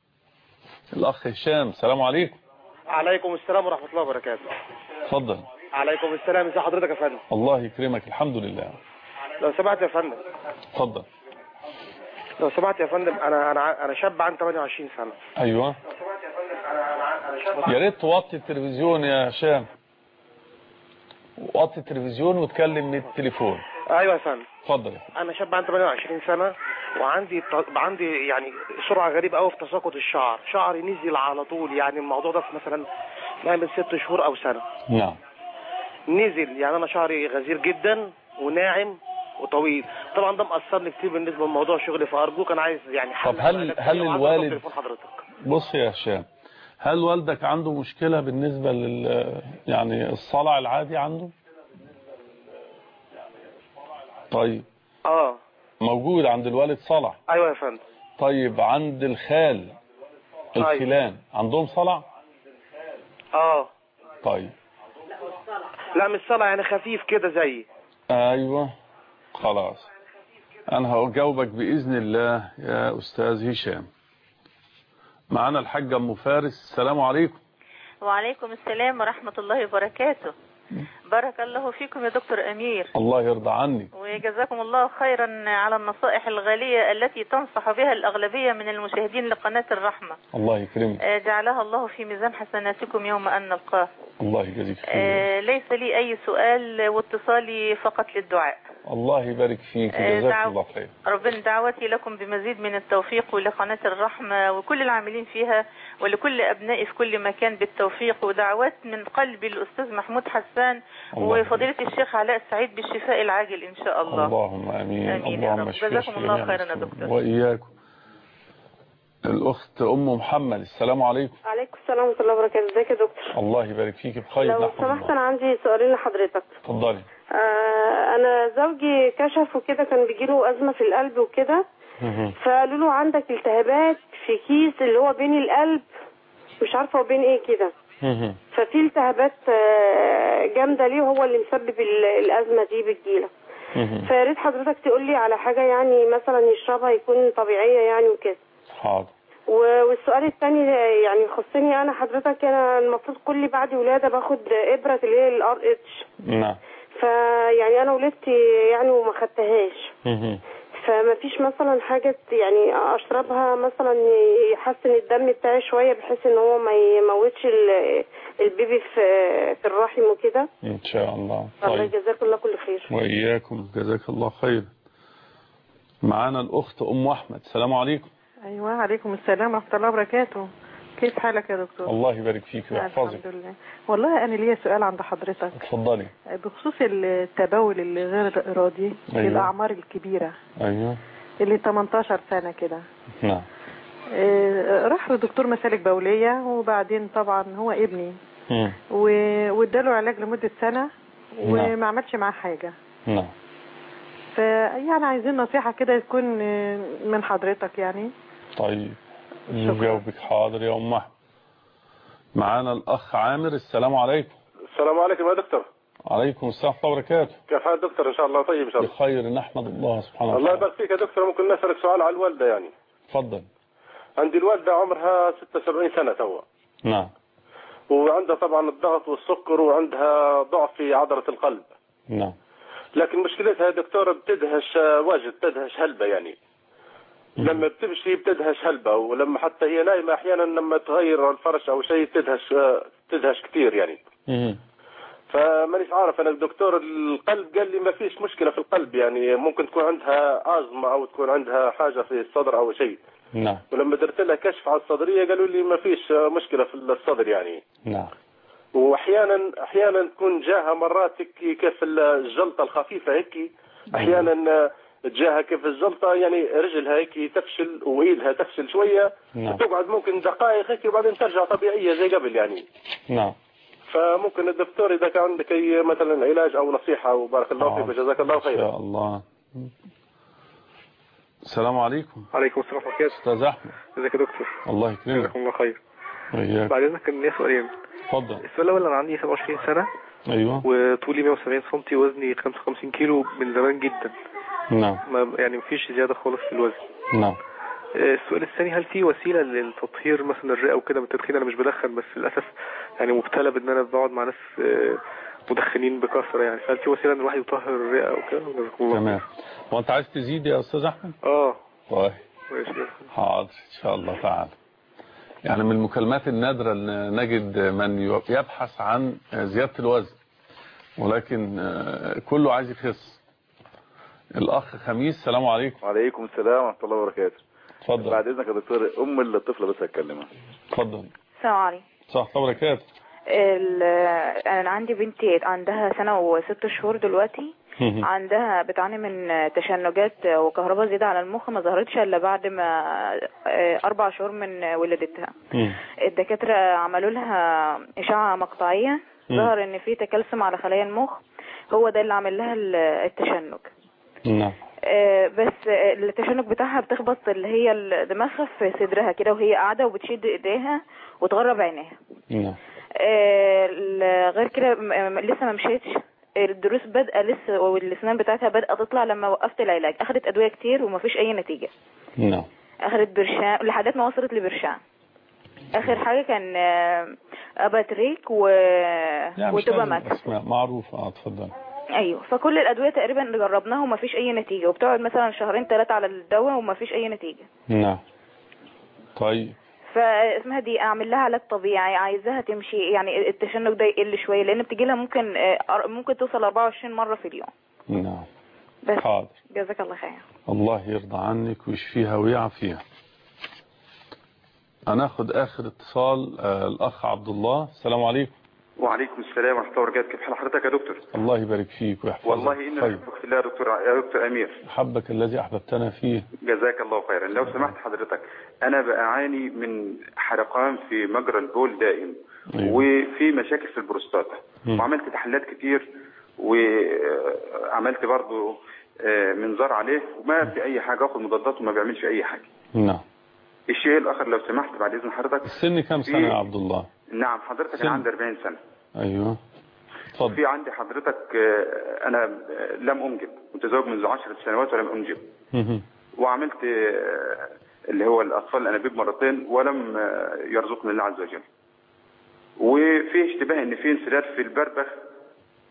[SPEAKER 2] الأخ هشام السلام عليكم
[SPEAKER 8] عليكم السلام ورحمة الله وبركاته
[SPEAKER 2] اتفضل
[SPEAKER 8] عليكم السلام ازي حضرتك يا فندم
[SPEAKER 2] الله يكرمك الحمد لله
[SPEAKER 8] لو سمحت يا فندم
[SPEAKER 2] اتفضل
[SPEAKER 8] لو سمحت يا فندم انا انا انا شاب عندي 28 سنة
[SPEAKER 2] ايوه يا ريت توطي التلفزيون يا هشام وطي التلفزيون واتكلم من التليفون
[SPEAKER 8] ايوه يا فندم
[SPEAKER 2] اتفضل
[SPEAKER 8] انا شاب عندي 28 سنه وعندي ط... عندي يعني سرعه غريبه قوي في تساقط الشعر شعري نزل على طول يعني الموضوع ده في مثلا ما من ست شهور او سنه
[SPEAKER 2] نعم
[SPEAKER 8] نزل يعني انا شعري غزير جدا وناعم وطويل طبعا ده مأثرني كتير بالنسبه لموضوع شغلي فارجوك انا عايز يعني
[SPEAKER 2] طب هل هل الوالد
[SPEAKER 8] تليفون حضرتك
[SPEAKER 2] بص يا هشام هل والدك عنده مشكله بالنسبه لل يعني الصلع العادي عنده طيب
[SPEAKER 8] اه
[SPEAKER 2] موجود عند الوالد صلع
[SPEAKER 8] ايوه يا فندم
[SPEAKER 2] طيب عند الخال الخلان عندهم صلع
[SPEAKER 8] اه
[SPEAKER 2] طيب
[SPEAKER 8] لا مش صلع يعني خفيف كده زي
[SPEAKER 2] ايوه خلاص انا هجاوبك باذن الله يا استاذ هشام معانا الحاجه ام فارس السلام عليكم
[SPEAKER 9] وعليكم السلام ورحمه الله وبركاته بارك الله فيكم يا دكتور أمير
[SPEAKER 2] الله يرضى عني
[SPEAKER 9] وجزاكم الله خيرا على النصائح الغالية التي تنصح بها الأغلبية من المشاهدين لقناة الرحمة
[SPEAKER 2] الله يكرمك
[SPEAKER 9] جعلها الله في ميزان حسناتكم يوم أن نلقاه
[SPEAKER 2] الله يجزيك خير
[SPEAKER 9] آه ليس لي أي سؤال واتصالي فقط للدعاء
[SPEAKER 2] الله يبارك فيك جزاك دعو... الله خير
[SPEAKER 9] ربنا دعوتي لكم بمزيد من التوفيق ولقناة الرحمة وكل العاملين فيها ولكل أبنائي في كل مكان بالتوفيق ودعوات من قلبي الأستاذ محمود حسان وفضيلة الشيخ علاء سعيد بالشفاء العاجل إن شاء الله
[SPEAKER 2] اللهم أمين,
[SPEAKER 9] أمين
[SPEAKER 2] اللهم
[SPEAKER 9] جزاكم الله خيرا يا دكتور
[SPEAKER 2] وإياكم الأخت أم محمد السلام عليكم
[SPEAKER 10] عليكم السلام ورحمة الله وبركاته ازيك يا دكتور
[SPEAKER 2] الله يبارك فيك بخير
[SPEAKER 10] لو سمحت أنا عندي سؤالين لحضرتك
[SPEAKER 2] اتفضلي
[SPEAKER 10] آه أنا زوجي كشف وكده كان بيجيله أزمة في القلب وكده فقالوا له عندك التهابات في كيس اللي هو بين القلب مش عارفة وبين ايه كده ففي التهابات جامدة ليه وهو اللي مسبب الأزمة دي بتجيله فيا ريت حضرتك تقول لي على حاجة يعني مثلا يشربها يكون طبيعية يعني وكده
[SPEAKER 2] حاضر
[SPEAKER 10] والسؤال الثاني يعني يخصني انا حضرتك انا المفروض كل بعد ولاده باخد ابره اللي هي الار اتش
[SPEAKER 2] نعم
[SPEAKER 10] فيعني انا ولدت يعني وما خدتهاش ف فما فيش مثلا حاجة يعني اشربها مثلا يحسن الدم بتاعي شوية بحيث ان هو ما يموتش ال- البيبي في في الرحم وكده
[SPEAKER 2] إن شاء الله
[SPEAKER 10] الله
[SPEAKER 2] طيب
[SPEAKER 10] يجزاك الله كل خير
[SPEAKER 2] وإياكم جزاك الله خير معانا الأخت أم أحمد السلام عليكم
[SPEAKER 11] ايوه عليكم السلام ورحمه الله وبركاته كيف حالك يا دكتور
[SPEAKER 2] الله يبارك فيك ويحفظك
[SPEAKER 11] الحمد لله والله انا ليا سؤال عند حضرتك
[SPEAKER 2] اتفضلي
[SPEAKER 11] بخصوص التبول اللي غير ارادي
[SPEAKER 2] أيوة.
[SPEAKER 11] للاعمار الكبيره
[SPEAKER 2] أيوه
[SPEAKER 11] اللي 18 سنه كده
[SPEAKER 2] نعم
[SPEAKER 11] آه، راح لدكتور مسالك بوليه وبعدين طبعا هو ابني
[SPEAKER 2] مم.
[SPEAKER 11] و- واداله علاج لمده سنه
[SPEAKER 2] نعم.
[SPEAKER 11] وما عملش معاه حاجه
[SPEAKER 2] نعم
[SPEAKER 11] فيعني عايزين نصيحه كده تكون آه، من حضرتك يعني
[SPEAKER 2] طيب نجاوبك حاضر يا أم أحمد معانا الأخ عامر السلام عليكم
[SPEAKER 12] السلام عليكم يا دكتور
[SPEAKER 2] عليكم السلام ورحمة الله وبركاته
[SPEAKER 12] كيف حال دكتور ان شاء الله طيب ان شاء الله
[SPEAKER 2] بخير نحمد الله سبحانه
[SPEAKER 12] الله
[SPEAKER 2] وتعالى
[SPEAKER 12] يبارك فيك يا دكتور ممكن نسألك سؤال على الوالدة يعني
[SPEAKER 2] تفضل
[SPEAKER 12] عندي الوالدة عمرها 76 سنة توا
[SPEAKER 2] نعم
[SPEAKER 12] وعندها طبعا الضغط والسكر وعندها ضعف في عضلة القلب
[SPEAKER 2] نعم
[SPEAKER 12] لكن مشكلتها يا دكتور بتدهش آه، واجد بتدهش هلبة يعني لما بتمشي بتدهش هلبة ولما حتى هي نايمة احيانا لما تغير الفرش او شيء تدهش آه، تدهش كثير يعني
[SPEAKER 2] مم.
[SPEAKER 12] فمانيش عارف انا الدكتور القلب قال لي ما فيش مشكله في القلب يعني ممكن تكون عندها ازمه او تكون عندها حاجه في الصدر او شيء
[SPEAKER 2] نعم
[SPEAKER 12] ولما درت لها كشف على الصدريه قالوا لي ما فيش مشكله في الصدر يعني
[SPEAKER 2] نعم
[SPEAKER 12] واحيانا احيانا تكون جاها مرات هيك كيف الجلطه الخفيفه هيك احيانا تجاها كيف الجلطه يعني رجلها هيك تفشل وايدها تفشل شويه
[SPEAKER 2] نعم
[SPEAKER 12] تقعد ممكن دقائق هيك وبعدين ترجع طبيعيه زي قبل يعني
[SPEAKER 2] نعم
[SPEAKER 12] فممكن الدكتور اذا كان عندك اي مثلا علاج او نصيحه وبارك الله فيك وجزاك الله
[SPEAKER 2] إن
[SPEAKER 12] خيرا
[SPEAKER 2] شاء الله السلام عليكم
[SPEAKER 13] عليكم السلام ورحمة الله
[SPEAKER 2] أستاذ أحمد
[SPEAKER 13] ازيك يا دكتور
[SPEAKER 2] الله يكرمك
[SPEAKER 13] جزاكم الله خير
[SPEAKER 2] وإياك
[SPEAKER 13] بعد اذنك كان ليا سؤالين
[SPEAKER 2] اتفضل
[SPEAKER 13] السؤال الاول انا عندي 27 سنة
[SPEAKER 2] أيوه
[SPEAKER 13] وطولي 170 سم ووزني 55 كيلو من زمان جدا
[SPEAKER 2] نعم
[SPEAKER 13] ما يعني مفيش زيادة خالص في الوزن
[SPEAKER 2] نعم
[SPEAKER 13] آه، السؤال الثاني هل في وسيلة للتطهير مثلا الرئة وكده من التدخين انا مش بدخن بس للاسف يعني مبتلى بان انا بقعد مع ناس آه، مدخنين بكثرة يعني فهل في وسيلة ان الواحد يطهر الرئة وكده جزاكم الله
[SPEAKER 2] تمام هو أنت عايز تزيد يا أستاذ أحمد
[SPEAKER 13] اه
[SPEAKER 2] طيب
[SPEAKER 13] ماشي
[SPEAKER 2] حاضر إن شاء الله تعالى يعني من المكالمات النادرة أن نجد من يبحث عن زيادة الوزن ولكن آه، كله عايز يخس الأخ خميس السلام عليكم
[SPEAKER 14] وعليكم السلام ورحمة الله وبركاته
[SPEAKER 2] اتفضل
[SPEAKER 14] بعد إذنك يا دكتور أم الطفلة بس هتكلمها
[SPEAKER 2] اتفضل
[SPEAKER 15] السلام عليكم
[SPEAKER 2] صح الله وبركاته
[SPEAKER 15] ال- انا عندي بنتي عندها سنة وست شهور دلوقتي عندها بتعاني من تشنجات وكهرباء زيادة على المخ ما ظهرتش الا بعد ما آه، اربع شهور من ولادتها الدكاترة عملوا لها اشعة مقطعية
[SPEAKER 2] مم.
[SPEAKER 15] ظهر ان في تكلسم على خلايا المخ هو ده اللي عمل لها ال- التشنج
[SPEAKER 2] نعم
[SPEAKER 15] آه، بس آه، التشنج بتاعها بتخبط اللي هي ال- دماغها في صدرها كده وهي قاعدة وبتشد ايديها وتغرب عينيها
[SPEAKER 2] نعم
[SPEAKER 15] آه، ال- غير كده م- م- لسه ما مشيتش الدروس بادئه لسه والاسنان بتاعتها بادئه تطلع لما وقفت العلاج اخدت ادويه كتير ومفيش اي نتيجه
[SPEAKER 2] نعم
[SPEAKER 15] اخدت برشام لحد ما وصلت لبرشام اخر حاجه كان آه، اباتريك و...
[SPEAKER 2] يعني مش
[SPEAKER 15] وتوبا
[SPEAKER 2] لازم
[SPEAKER 15] ماكس
[SPEAKER 2] أسماء معروفة اه اتفضل
[SPEAKER 15] ايوه فكل الادويه تقريبا اللي جربناها ومفيش اي نتيجه وبتقعد مثلا شهرين ثلاثه على الدواء ومفيش اي نتيجه
[SPEAKER 2] نعم طيب
[SPEAKER 15] فاسمها دي اعمل لها علاج طبيعي عايزاها تمشي يعني التشنج ده يقل شويه لان بتجي لها ممكن آه، أر- ممكن توصل 24 مره في اليوم
[SPEAKER 2] نعم
[SPEAKER 15] بس
[SPEAKER 2] حاضر
[SPEAKER 15] جزاك الله خير
[SPEAKER 2] الله يرضى عنك ويشفيها ويعافيها هناخد اخر اتصال آه، الاخ عبد الله السلام عليكم
[SPEAKER 16] وعليكم السلام ورحمة الله وبركاته كيف حال حضرتك يا دكتور
[SPEAKER 2] الله يبارك فيك ويحفظك
[SPEAKER 16] والله إنا
[SPEAKER 2] طيب
[SPEAKER 16] نحبك في الله يا دكتور يا دكتور أمير
[SPEAKER 2] حبك الذي احببتنا فيه
[SPEAKER 16] جزاك الله خيرا لو سمحت حضرتك أنا بعاني من حرقان في مجرى البول دائم
[SPEAKER 2] أيوة.
[SPEAKER 16] وفي مشاكل في البروستاتا
[SPEAKER 2] مم.
[SPEAKER 16] وعملت تحليلات كتير وعملت برضو آه، منظار عليه وما في أي حاجة أخذ مضادات وما بيعملش أي حاجة
[SPEAKER 2] نعم
[SPEAKER 16] الشيء الآخر لو سمحت بعد إذن حضرتك
[SPEAKER 2] السن كم سنة يا عبد الله
[SPEAKER 16] نعم حضرتك
[SPEAKER 2] سن.
[SPEAKER 16] أنا عندي 40 سنة
[SPEAKER 2] ايوه اتفضل
[SPEAKER 16] في عندي حضرتك آه، انا آه، لم انجب متزوج منذ 10 سنوات ولم انجب
[SPEAKER 2] مهم.
[SPEAKER 16] وعملت آه، اللي هو الاطفال الانابيب مرتين ولم آه، يرزقني الله عز وجل وفي اشتباه ان في انسداد في البربخ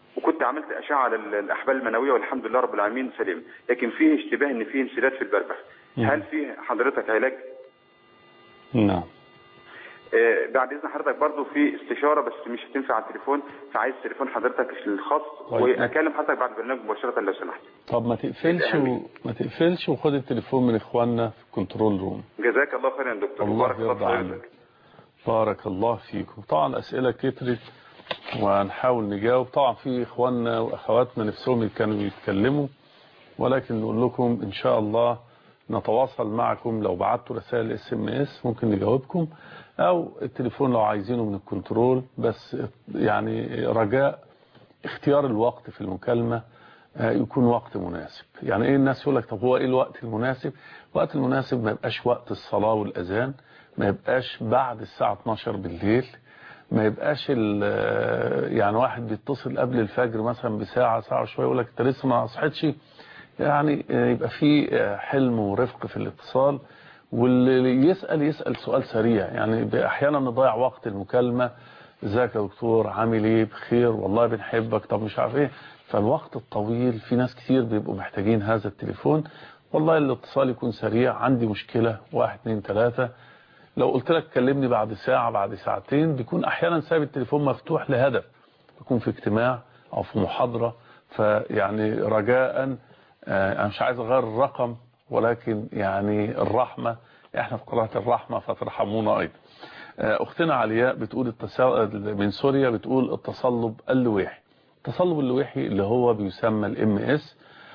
[SPEAKER 16] وكنت عملت اشعه للاحبال المنويه والحمد لله رب العالمين سليم لكن فيه اشتباه ان فيه انسداد في البربخ هل فيه حضرتك علاج
[SPEAKER 2] نعم
[SPEAKER 16] آه، بعد اذن حضرتك برضو في استشاره بس مش هتنفع على التليفون فعايز تليفون حضرتك الخاص
[SPEAKER 2] طيب.
[SPEAKER 16] واكلم حضرتك بعد البرنامج مباشره لو سمحت
[SPEAKER 2] طب ما تقفلش و... ما تقفلش وخد التليفون من اخواننا في الكنترول روم
[SPEAKER 16] جزاك الله خيرا يا دكتور
[SPEAKER 2] الله
[SPEAKER 16] وبارك الله
[SPEAKER 2] يرضى
[SPEAKER 16] في
[SPEAKER 2] عنك
[SPEAKER 16] حضرتك
[SPEAKER 2] بارك الله فيكم طبعا الأسئلة كترت وهنحاول نجاوب طبعا في إخواننا وأخواتنا نفسهم كانوا يتكلموا ولكن نقول لكم إن شاء الله نتواصل معكم لو بعتوا رسائل اس ام اس ممكن نجاوبكم أو التليفون لو عايزينه من الكنترول بس يعني رجاء اختيار الوقت في المكالمة آه، يكون وقت مناسب يعني ايه الناس يقول لك طب هو ايه الوقت المناسب الوقت المناسب ما يبقاش وقت الصلاة والأذان ما يبقاش بعد الساعة 12 بالليل ما يبقاش ال- يعني واحد بيتصل قبل الفجر مثلا بساعة ساعة شوية يقول لك انت لسه ما صحيتش يعني يبقى في حلم ورفق في الاتصال واللي يسأل يسأل سؤال سريع يعني احيانا نضيع وقت المكالمة ازيك يا دكتور عامل ايه بخير والله بنحبك طب مش عارف ايه فالوقت الطويل في ناس كتير بيبقوا محتاجين هذا التليفون والله الاتصال يكون سريع عندي مشكلة واحد اتنين تلاتة لو قلت لك كلمني بعد ساعة بعد ساعتين بيكون احيانا سايب التليفون مفتوح لهدف بيكون في اجتماع او في محاضرة فيعني رجاء آه، انا مش عايز اغير الرقم ولكن يعني الرحمة احنا في قراءة الرحمة فترحمونا ايضا آه، اختنا علياء بتقول التص- من سوريا بتقول التصلب اللويحي التصلب اللويحي اللي هو بيسمى الام اس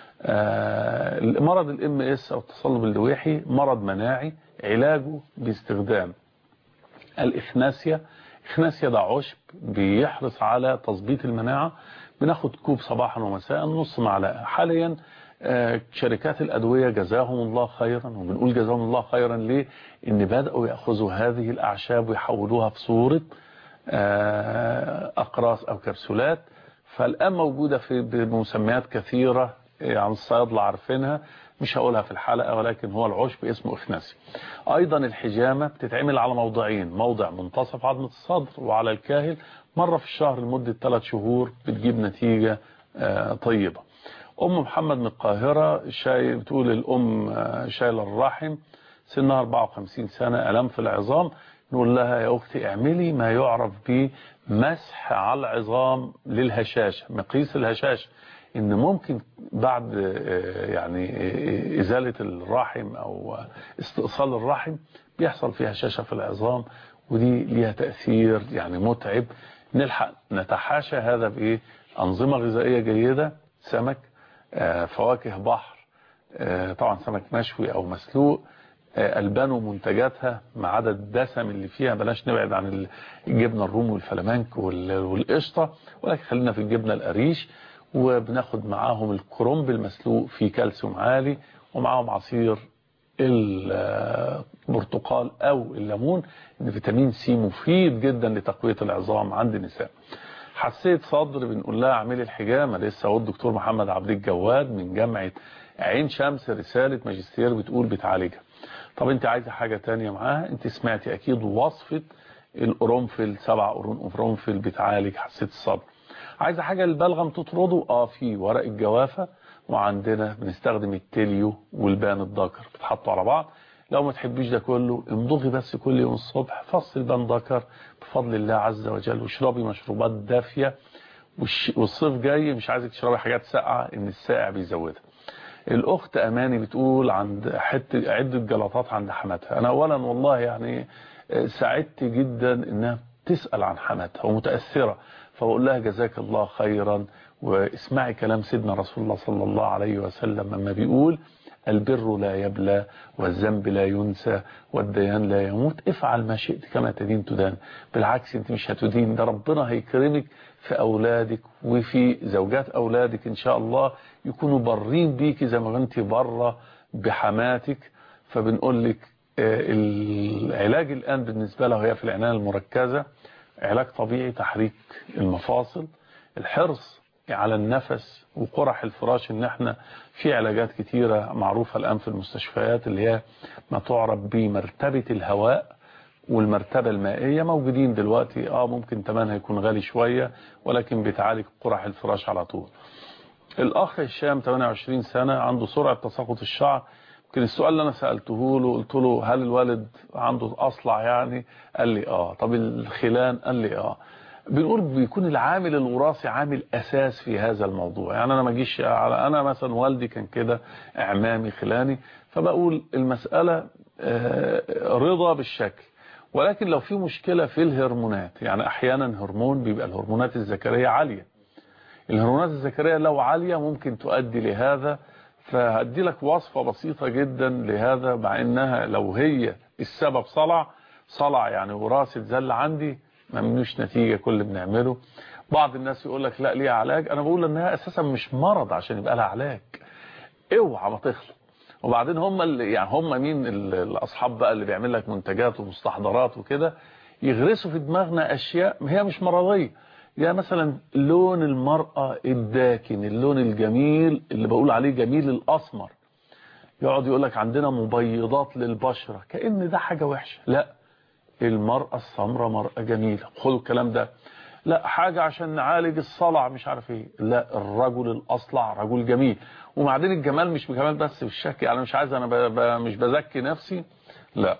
[SPEAKER 2] مرض الام اس او التصلب اللويحي مرض مناعي علاجه باستخدام الإخناسيا إخناسيا ده عشب بيحرص على تظبيط المناعة بناخد كوب صباحا ومساء نص معلقة حاليا آه، شركات الأدوية جزاهم الله خيرا وبنقول جزاهم الله خيرا ليه إن بدأوا يأخذوا هذه الأعشاب ويحولوها في صورة آه، أقراص أو كبسولات فالآن موجودة في بمسميات كثيرة يعني الصيادلة عارفينها مش هقولها في الحلقة ولكن هو العشب اسمه إخناسي أيضا الحجامة بتتعمل على موضعين موضع منتصف عظمة الصدر وعلى الكاهل مرة في الشهر لمدة ثلاث شهور بتجيب نتيجة آه، طيبة أم محمد من القاهرة شاي بتقول الأم آه، شايلة الرحم سنها 54 سنة ألم في العظام نقول لها يا أختي اعملي ما يعرف بمسح على العظام للهشاشة مقيس الهشاشة ان ممكن بعد آه، يعني آه، ازالة الرحم او استئصال الرحم بيحصل فيها هشاشة في العظام ودي ليها تأثير يعني متعب نلحق نتحاشى هذا بايه انظمة غذائية جيدة سمك آه، فواكه بحر آه، طبعا سمك مشوي او مسلوق آه، البان ومنتجاتها ما عدا الدسم اللي فيها بلاش نبعد عن الجبنه الروم والفلامنك وال- والقشطه ولكن خلينا في الجبنه القريش وبناخد معاهم الكرنب المسلوق فيه كالسيوم عالي ومعاهم عصير البرتقال او الليمون ان فيتامين سي مفيد جدا لتقويه العظام عند النساء حسيت صدر بنقول لها اعملي الحجامه لسه اهو الدكتور محمد عبد الجواد من جامعه عين شمس رساله ماجستير بتقول بتعالجها طب انت عايزه حاجه تانية معاها انت سمعتي اكيد وصفه القرنفل سبع قرون قرنفل بتعالج حساسيه الصدر عايزه حاجه للبلغم تطرده اه في ورق الجوافه وعندنا بنستخدم التليو والبان الذكر بتحطوا على بعض لو ما تحبيش ده كله امضغي بس كل يوم الصبح فصل بان ذكر بفضل الله عز وجل واشربي مشروبات دافيه والش- والصيف جاي مش عايزك تشربي حاجات ساقعه ان الساقع بيزودها الاخت اماني بتقول عند حته عده جلطات عند حماتها انا اولا والله يعني سعدت جدا انها تسال عن حماتها ومتاثره فبقول لها جزاك الله خيرا واسمعي كلام سيدنا رسول الله صلى الله عليه وسلم لما بيقول البر لا يبلى والذنب لا ينسى والديان لا يموت افعل ما شئت كما تدين تدان بالعكس انت مش هتدين ده ربنا هيكرمك في اولادك وفي زوجات اولادك ان شاء الله يكونوا برين بيكي زي ما انت بره بحماتك فبنقول لك آه، العلاج الان بالنسبه له هي في العنايه المركزه علاج طبيعي تحريك المفاصل الحرص على النفس وقرح الفراش ان احنا في علاجات كتيرة معروفة الان في المستشفيات اللي هي ما تعرف بمرتبة الهواء والمرتبة المائية موجودين دلوقتي اه ممكن تمنها يكون غالي شوية ولكن بتعالج قرح الفراش على طول الاخ هشام 28 سنة عنده سرعة تساقط الشعر يمكن السؤال اللي انا سألته له قلت له هل الوالد عنده اصلع يعني قال لي اه طب الخلان قال لي اه بنقول بيكون العامل الوراثي عامل اساس في هذا الموضوع يعني انا ما اجيش على انا مثلا والدي كان كده اعمامي خلاني فبقول المسألة آه، رضا بالشكل ولكن لو في مشكلة في الهرمونات يعني احيانا هرمون بيبقى الهرمونات الذكرية عالية الهرمونات الذكرية لو عالية ممكن تؤدي لهذا فهدي لك وصفة بسيطة جدا لهذا مع انها لو هي السبب صلع صلع يعني وراثة زل عندي ما منوش نتيجة كل اللي بنعمله بعض الناس يقول لك لا ليها علاج انا بقول انها اساسا مش مرض عشان يبقى لها علاج اوعى ما تخلق وبعدين هم اللي يعني هم مين ال- الاصحاب بقى اللي بيعمل لك منتجات ومستحضرات وكده يغرسوا في دماغنا اشياء هي مش مرضيه يعني مثلا لون المرأة الداكن اللون الجميل اللي بقول عليه جميل الاسمر يقعد يقول لك عندنا مبيضات للبشرة كأن ده حاجة وحشة لا المرأة السمراء مرأة جميلة خدوا الكلام ده لا حاجة عشان نعالج الصلع مش عارف ايه لا الرجل الاصلع رجل جميل وبعدين الجمال مش بجمال بس بالشكل انا مش عايز انا ب... ب... مش بزكي نفسي لا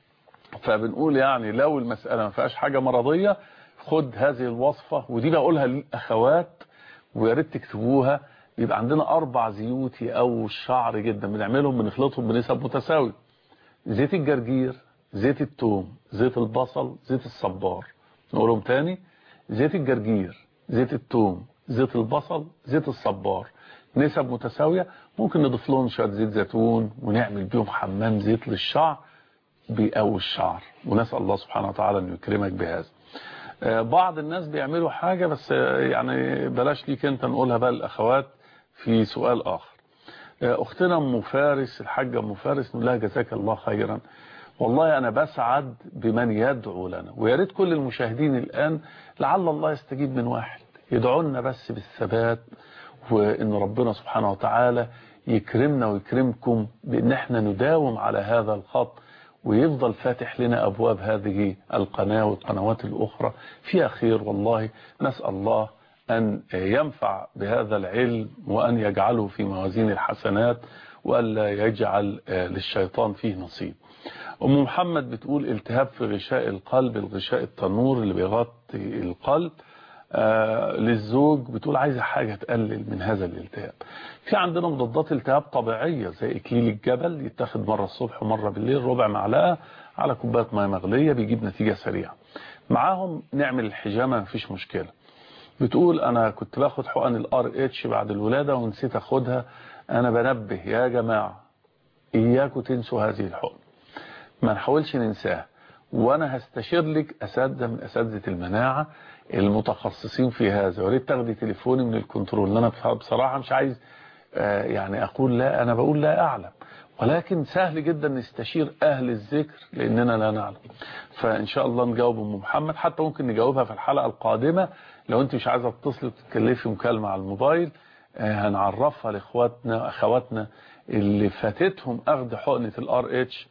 [SPEAKER 2] فبنقول يعني لو المسألة ما فيهاش حاجة مرضية خد هذه الوصفة ودي بقولها للأخوات ويا ريت تكتبوها يبقى عندنا أربع زيوت أو الشعر جدا بنعملهم بنخلطهم بنسب متساوية زيت الجرجير زيت التوم زيت البصل زيت الصبار نقولهم تاني زيت الجرجير زيت التوم زيت البصل زيت الصبار نسب متساوية ممكن نضيف لهم شوية زيت زيتون ونعمل بيهم حمام زيت للشعر بيقوي الشعر ونسأل الله سبحانه وتعالى أن يكرمك بهذا آه، بعض الناس بيعملوا حاجة بس آه، يعني بلاش ليك انت نقولها بقى الأخوات في سؤال آخر آه، أختنا أم فارس الحاجة أم فارس نقول لها جزاك الله خيرا والله أنا بسعد بمن يدعو لنا ويا ريت كل المشاهدين الآن لعل الله يستجيب من واحد يدعو لنا بس بالثبات وإن ربنا سبحانه وتعالى يكرمنا ويكرمكم بإن احنا نداوم على هذا الخط ويفضل فاتح لنا أبواب هذه القناة والقنوات الأخرى فيها خير والله نسأل الله أن ينفع بهذا العلم وأن يجعله في موازين الحسنات وألا يجعل للشيطان فيه نصيب أم محمد بتقول التهاب في غشاء القلب الغشاء التنور اللي بيغطي القلب آه للزوج بتقول عايزة حاجة تقلل من هذا الالتهاب في عندنا مضادات التهاب طبيعية زي اكليل الجبل يتاخد مرة الصبح ومرة بالليل ربع معلقة على كوباية مية مغلية بيجيب نتيجة سريعة معاهم نعمل الحجامة مفيش مشكلة بتقول انا كنت باخد حقن الار اتش بعد الولادة ونسيت اخدها انا بنبه يا جماعة اياكم تنسوا هذه الحقن ما نحاولش ننساها وانا هستشير لك اساتذه من اساتذه المناعه المتخصصين في هذا وريت تاخدي تليفوني من الكنترول لأن انا بصراحه مش عايز يعني اقول لا انا بقول لا اعلم ولكن سهل جدا نستشير اهل الذكر لاننا لا نعلم فان شاء الله نجاوب ام محمد حتى ممكن نجاوبها في الحلقه القادمه لو انت مش عايزه تتصلي وتتكلفي مكالمه على الموبايل هنعرفها لاخواتنا اخواتنا اللي فاتتهم اخذ حقنه الار اتش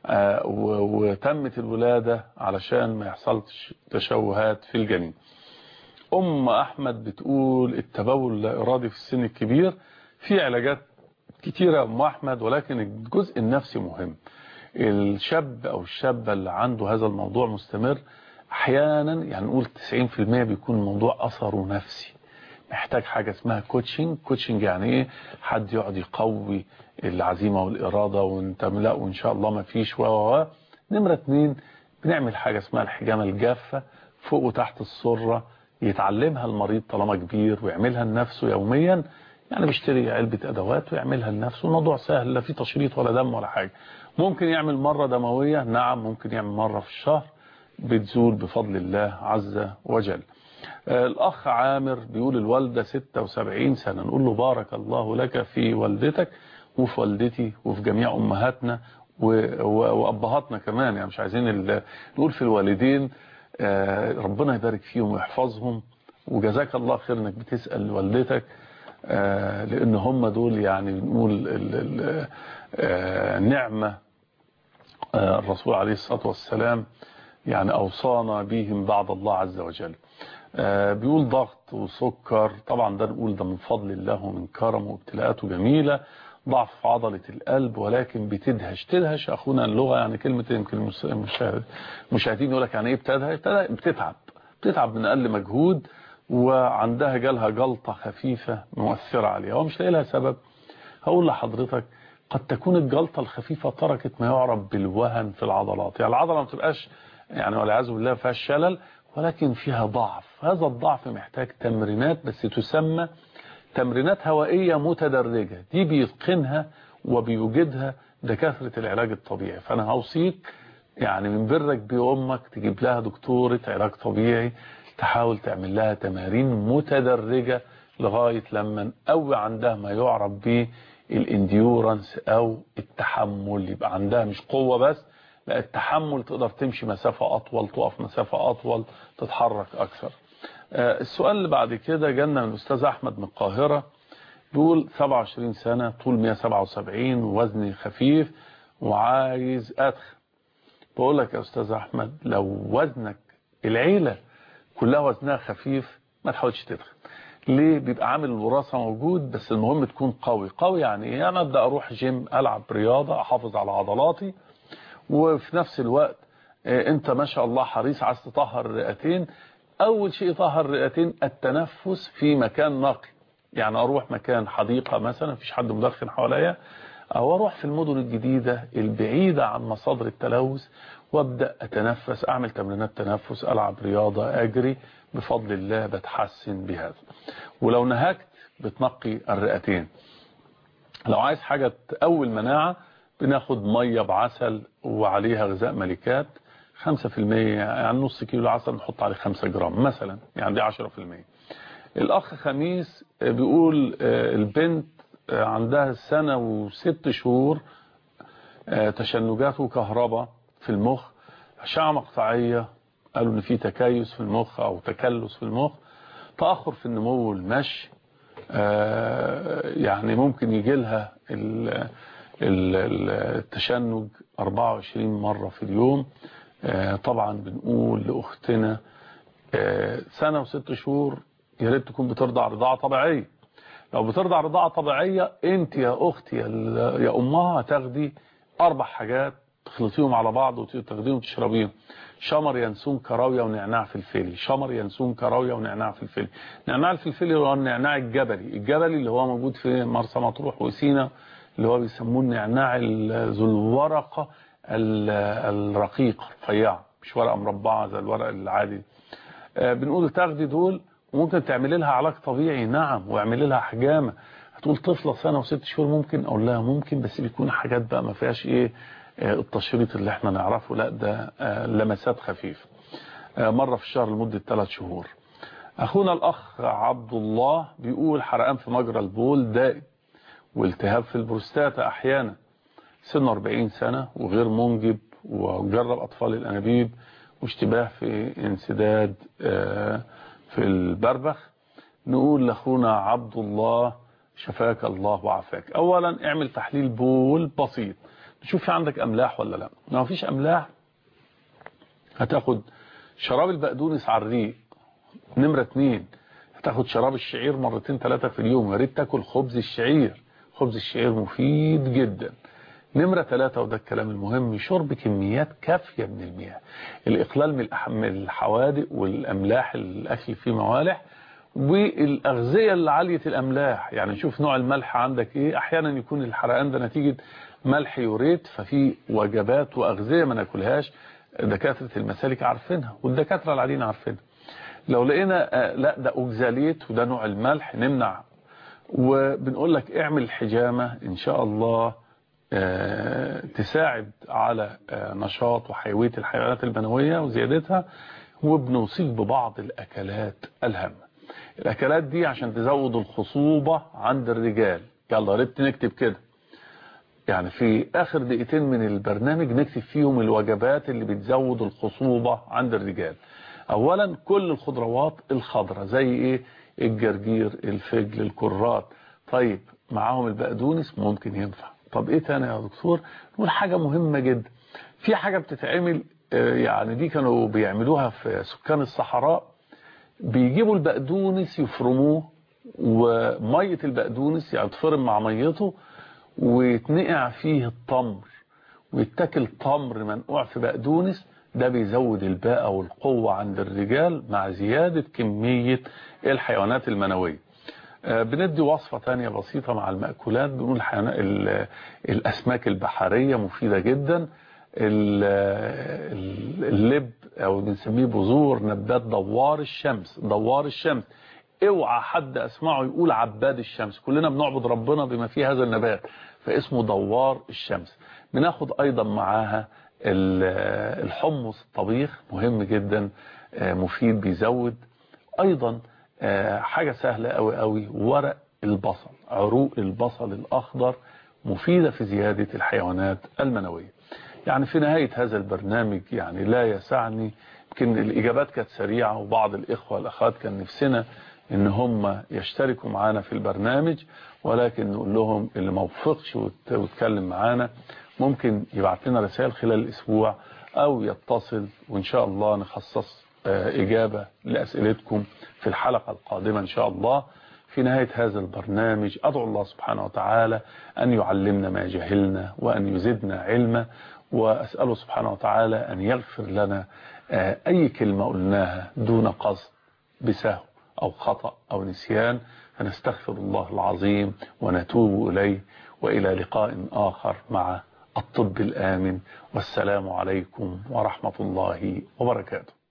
[SPEAKER 2] وتمت الولادة علشان ما يحصلش تشوهات في الجنين أم أحمد بتقول التبول لا إرادي في السن الكبير في علاجات كتيرة أم أحمد ولكن الجزء النفسي مهم الشاب أو الشابة اللي عنده هذا الموضوع مستمر أحيانا يعني نقول 90% بيكون الموضوع أثره نفسي محتاج حاجة اسمها كوتشنج كوتشنج يعني ايه حد يقعد يقوي العزيمة والإرادة وانت لا وان شاء الله ما فيش و و نمرة اتنين بنعمل حاجة اسمها الحجامة الجافة فوق وتحت السرة يتعلمها المريض طالما كبير ويعملها لنفسه يوميا يعني بيشتري علبة أدوات ويعملها لنفسه الموضوع سهل لا في تشريط ولا دم ولا حاجة ممكن يعمل مرة دموية نعم ممكن يعمل مرة في الشهر بتزول بفضل الله عز وجل الأخ عامر بيقول الوالدة 76 سنة نقول له بارك الله لك في والدتك وفي والدتي وفي جميع أمهاتنا وأبهاتنا كمان يعني مش عايزين نقول في الوالدين ربنا يبارك فيهم ويحفظهم وجزاك الله خير انك بتسأل والدتك لأن هم دول يعني نقول نعمة الرسول عليه الصلاة والسلام يعني أوصانا بهم بعد الله عز وجل آه، بيقول ضغط وسكر طبعا ده نقول ده من فضل الله ومن كرمه وابتلاءاته جميلة ضعف في عضلة القلب ولكن بتدهش تدهش أخونا اللغة يعني كلمة يمكن المس- المشاهد- المشاهدين يقول لك يعني إيه بتدهش بتدهش- بتتعب بتتعب من أقل مجهود وعندها جالها جلطة خفيفة مؤثرة عليها هو مش لاقي لها سبب هقول لحضرتك قد تكون الجلطة الخفيفة تركت ما يعرف بالوهن في العضلات يعني العضلة ما تبقاش يعني والعياذ بالله فيها شلل ولكن فيها ضعف هذا الضعف محتاج تمرينات بس تسمى تمرينات هوائية متدرجة دي بيتقنها وبيوجدها دكاترة العلاج الطبيعي فأنا هوصيك يعني من برك بأمك تجيب لها دكتورة علاج طبيعي تحاول تعمل لها تمارين متدرجة لغاية لما نقوي عندها ما يعرف به الانديورنس او التحمل يبقى عندها مش قوة بس لا التحمل تقدر تمشي مسافة اطول تقف مسافة اطول تتحرك اكثر آه، السؤال اللي بعد كده جالنا من الاستاذ احمد من القاهرة بيقول 27 سنة طول 177 وزني خفيف وعايز ادخل بقول لك يا استاذ احمد لو وزنك العيلة كلها وزنها خفيف ما تحاولش تدخل ليه بيبقى عامل الوراثة موجود بس المهم تكون قوي قوي يعني ايه انا ابدا اروح جيم العب رياضة احافظ على عضلاتي وفي نفس الوقت آه، انت ما شاء الله حريص عايز تطهر الرئتين اول شيء طهر الرئتين التنفس في مكان نقي يعني اروح مكان حديقة مثلا مفيش حد مدخن حواليا او اروح في المدن الجديدة البعيدة عن مصادر التلوث وابدا اتنفس اعمل تمرينات تنفس العب رياضة اجري بفضل الله بتحسن بهذا ولو نهكت بتنقي الرئتين لو عايز حاجة تقوي المناعة بناخد مية بعسل وعليها غذاء ملكات 5% يعني نص كيلو عسل نحط عليه 5 جرام مثلا يعني دي 10% الأخ خميس بيقول آه، البنت آه، عندها سنة وست شهور آه، تشنجات وكهرباء في المخ أشعة مقطعية قالوا إن في تكيس في المخ أو تكلس في المخ تأخر في النمو والمشي آه، يعني ممكن يجي لها ال- ال- ال- التشنج 24 مرة في اليوم آه، طبعا بنقول لأختنا آه، سنة وست شهور يا ريت تكون بترضع رضاعة طبيعية لو بترضع رضاعة طبيعية انت يا اختي يا, ال- يا امها هتاخدي اربع حاجات تخلطيهم على بعض وتاخديهم وتشربيهم شمر ينسون كراوية ونعناع فلفلي شمر ينسون كراوية ونعناع فلفلي نعناع الفلفلي هو النعناع الجبلي الجبلي اللي هو موجود في مرسى مطروح وسينا اللي هو بيسموه النعناع ال- ذو الورقة ال- الرقيقة رفيعة مش ورقة مربعة زي الورق العادي آه، بنقول تاخدي دول وممكن تعملي لها علاج طبيعي نعم واعملي لها حجامة هتقول طفلة سنة وست شهور ممكن اقول لها ممكن بس بيكون حاجات بقى ما فيهاش ايه آه، التشريط اللي احنا نعرفه لا ده آه، لمسات خفيفة آه، مرة في الشهر لمدة ثلاث شهور اخونا الاخ عبد الله بيقول حرقان في مجرى البول دائم والتهاب في البروستاتا احيانا سنه 40 سنة وغير منجب وجرب اطفال الانابيب واشتباه في انسداد آه، في البربخ نقول لاخونا عبد الله شفاك الله وعافاك اولا اعمل تحليل بول بسيط نشوف في عندك املاح ولا لا لو ما فيش املاح هتاخد شراب البقدونس على الريق نمرة اتنين هتاخد شراب الشعير مرتين ثلاثة في اليوم يا ريت تاكل خبز الشعير خبز الشعير مفيد جدا نمرة ثلاثة وده الكلام المهم شرب كميات كافية من المياه الإقلال من الأح- من الحوادق والأملاح الأكل فيه موالح والأغذية اللي عالية الأملاح يعني شوف نوع الملح عندك إيه أحيانا يكون الحرقان ده نتيجة ملح يوريت ففي وجبات وأغذية ما ناكلهاش دكاترة المسالك عارفينها والدكاترة العاديين عارفينها لو لقينا آه، لا ده أوكزاليت وده نوع الملح نمنع وبنقول لك اعمل حجامة إن شاء الله آه، تساعد على آه، نشاط وحيوية الحيوانات المنوية وزيادتها وبنوصيك ببعض الأكلات الهامة الأكلات دي عشان تزود الخصوبة عند الرجال يلا ريت نكتب كده يعني في آخر دقيقتين من البرنامج نكتب فيهم الوجبات اللي بتزود الخصوبة عند الرجال أولا كل الخضروات الخضراء زي إيه الجرجير الفجل الكرات طيب معاهم البقدونس ممكن ينفع طب إيه تاني يا دكتور نقول حاجة مهمة جدا في حاجة بتتعمل آه، يعني دي كانوا بيعملوها في سكان الصحراء بيجيبوا البقدونس يفرموه ومية البقدونس يعني تفرم مع ميته ويتنقع فيه التمر ويتاكل تمر منقوع في بقدونس ده بيزود الباءة والقوة عند الرجال مع زيادة كمية الحيوانات المنوية آه، بندي وصفة تانية بسيطة مع المأكولات بنقول الحيوانات ال- الأسماك البحرية مفيدة جدا ال- ال- اللب أو بنسميه بذور نبات دوار الشمس دوار الشمس اوعى حد اسمعه يقول عباد الشمس كلنا بنعبد ربنا بما فيه هذا النبات فاسمه دوار الشمس بناخد ايضا معاها ال- الحمص الطبيخ مهم جدا آه، مفيد بيزود ايضا آه، حاجة سهلة قوي قوي ورق البصل عروق البصل الاخضر مفيدة في زيادة الحيوانات المنوية يعني في نهاية هذا البرنامج يعني لا يسعني يمكن الإجابات كانت سريعة وبعض الإخوة والأخوات كان نفسنا إن هم يشتركوا معانا في البرنامج ولكن نقول لهم اللي ما وفقش وت- واتكلم معانا ممكن يبعت لنا رسائل خلال الأسبوع أو يتصل وإن شاء الله نخصص آه، إجابة لأسئلتكم في الحلقة القادمة إن شاء الله في نهاية هذا البرنامج أدعو الله سبحانه وتعالى أن يعلمنا ما جهلنا وأن يزدنا علما وأسأله سبحانه وتعالى أن يغفر لنا آه، أي كلمة قلناها دون قصد بسهو أو خطأ أو نسيان فنستغفر الله العظيم ونتوب إليه وإلى لقاء آخر مع الطب الآمن والسلام عليكم ورحمة الله وبركاته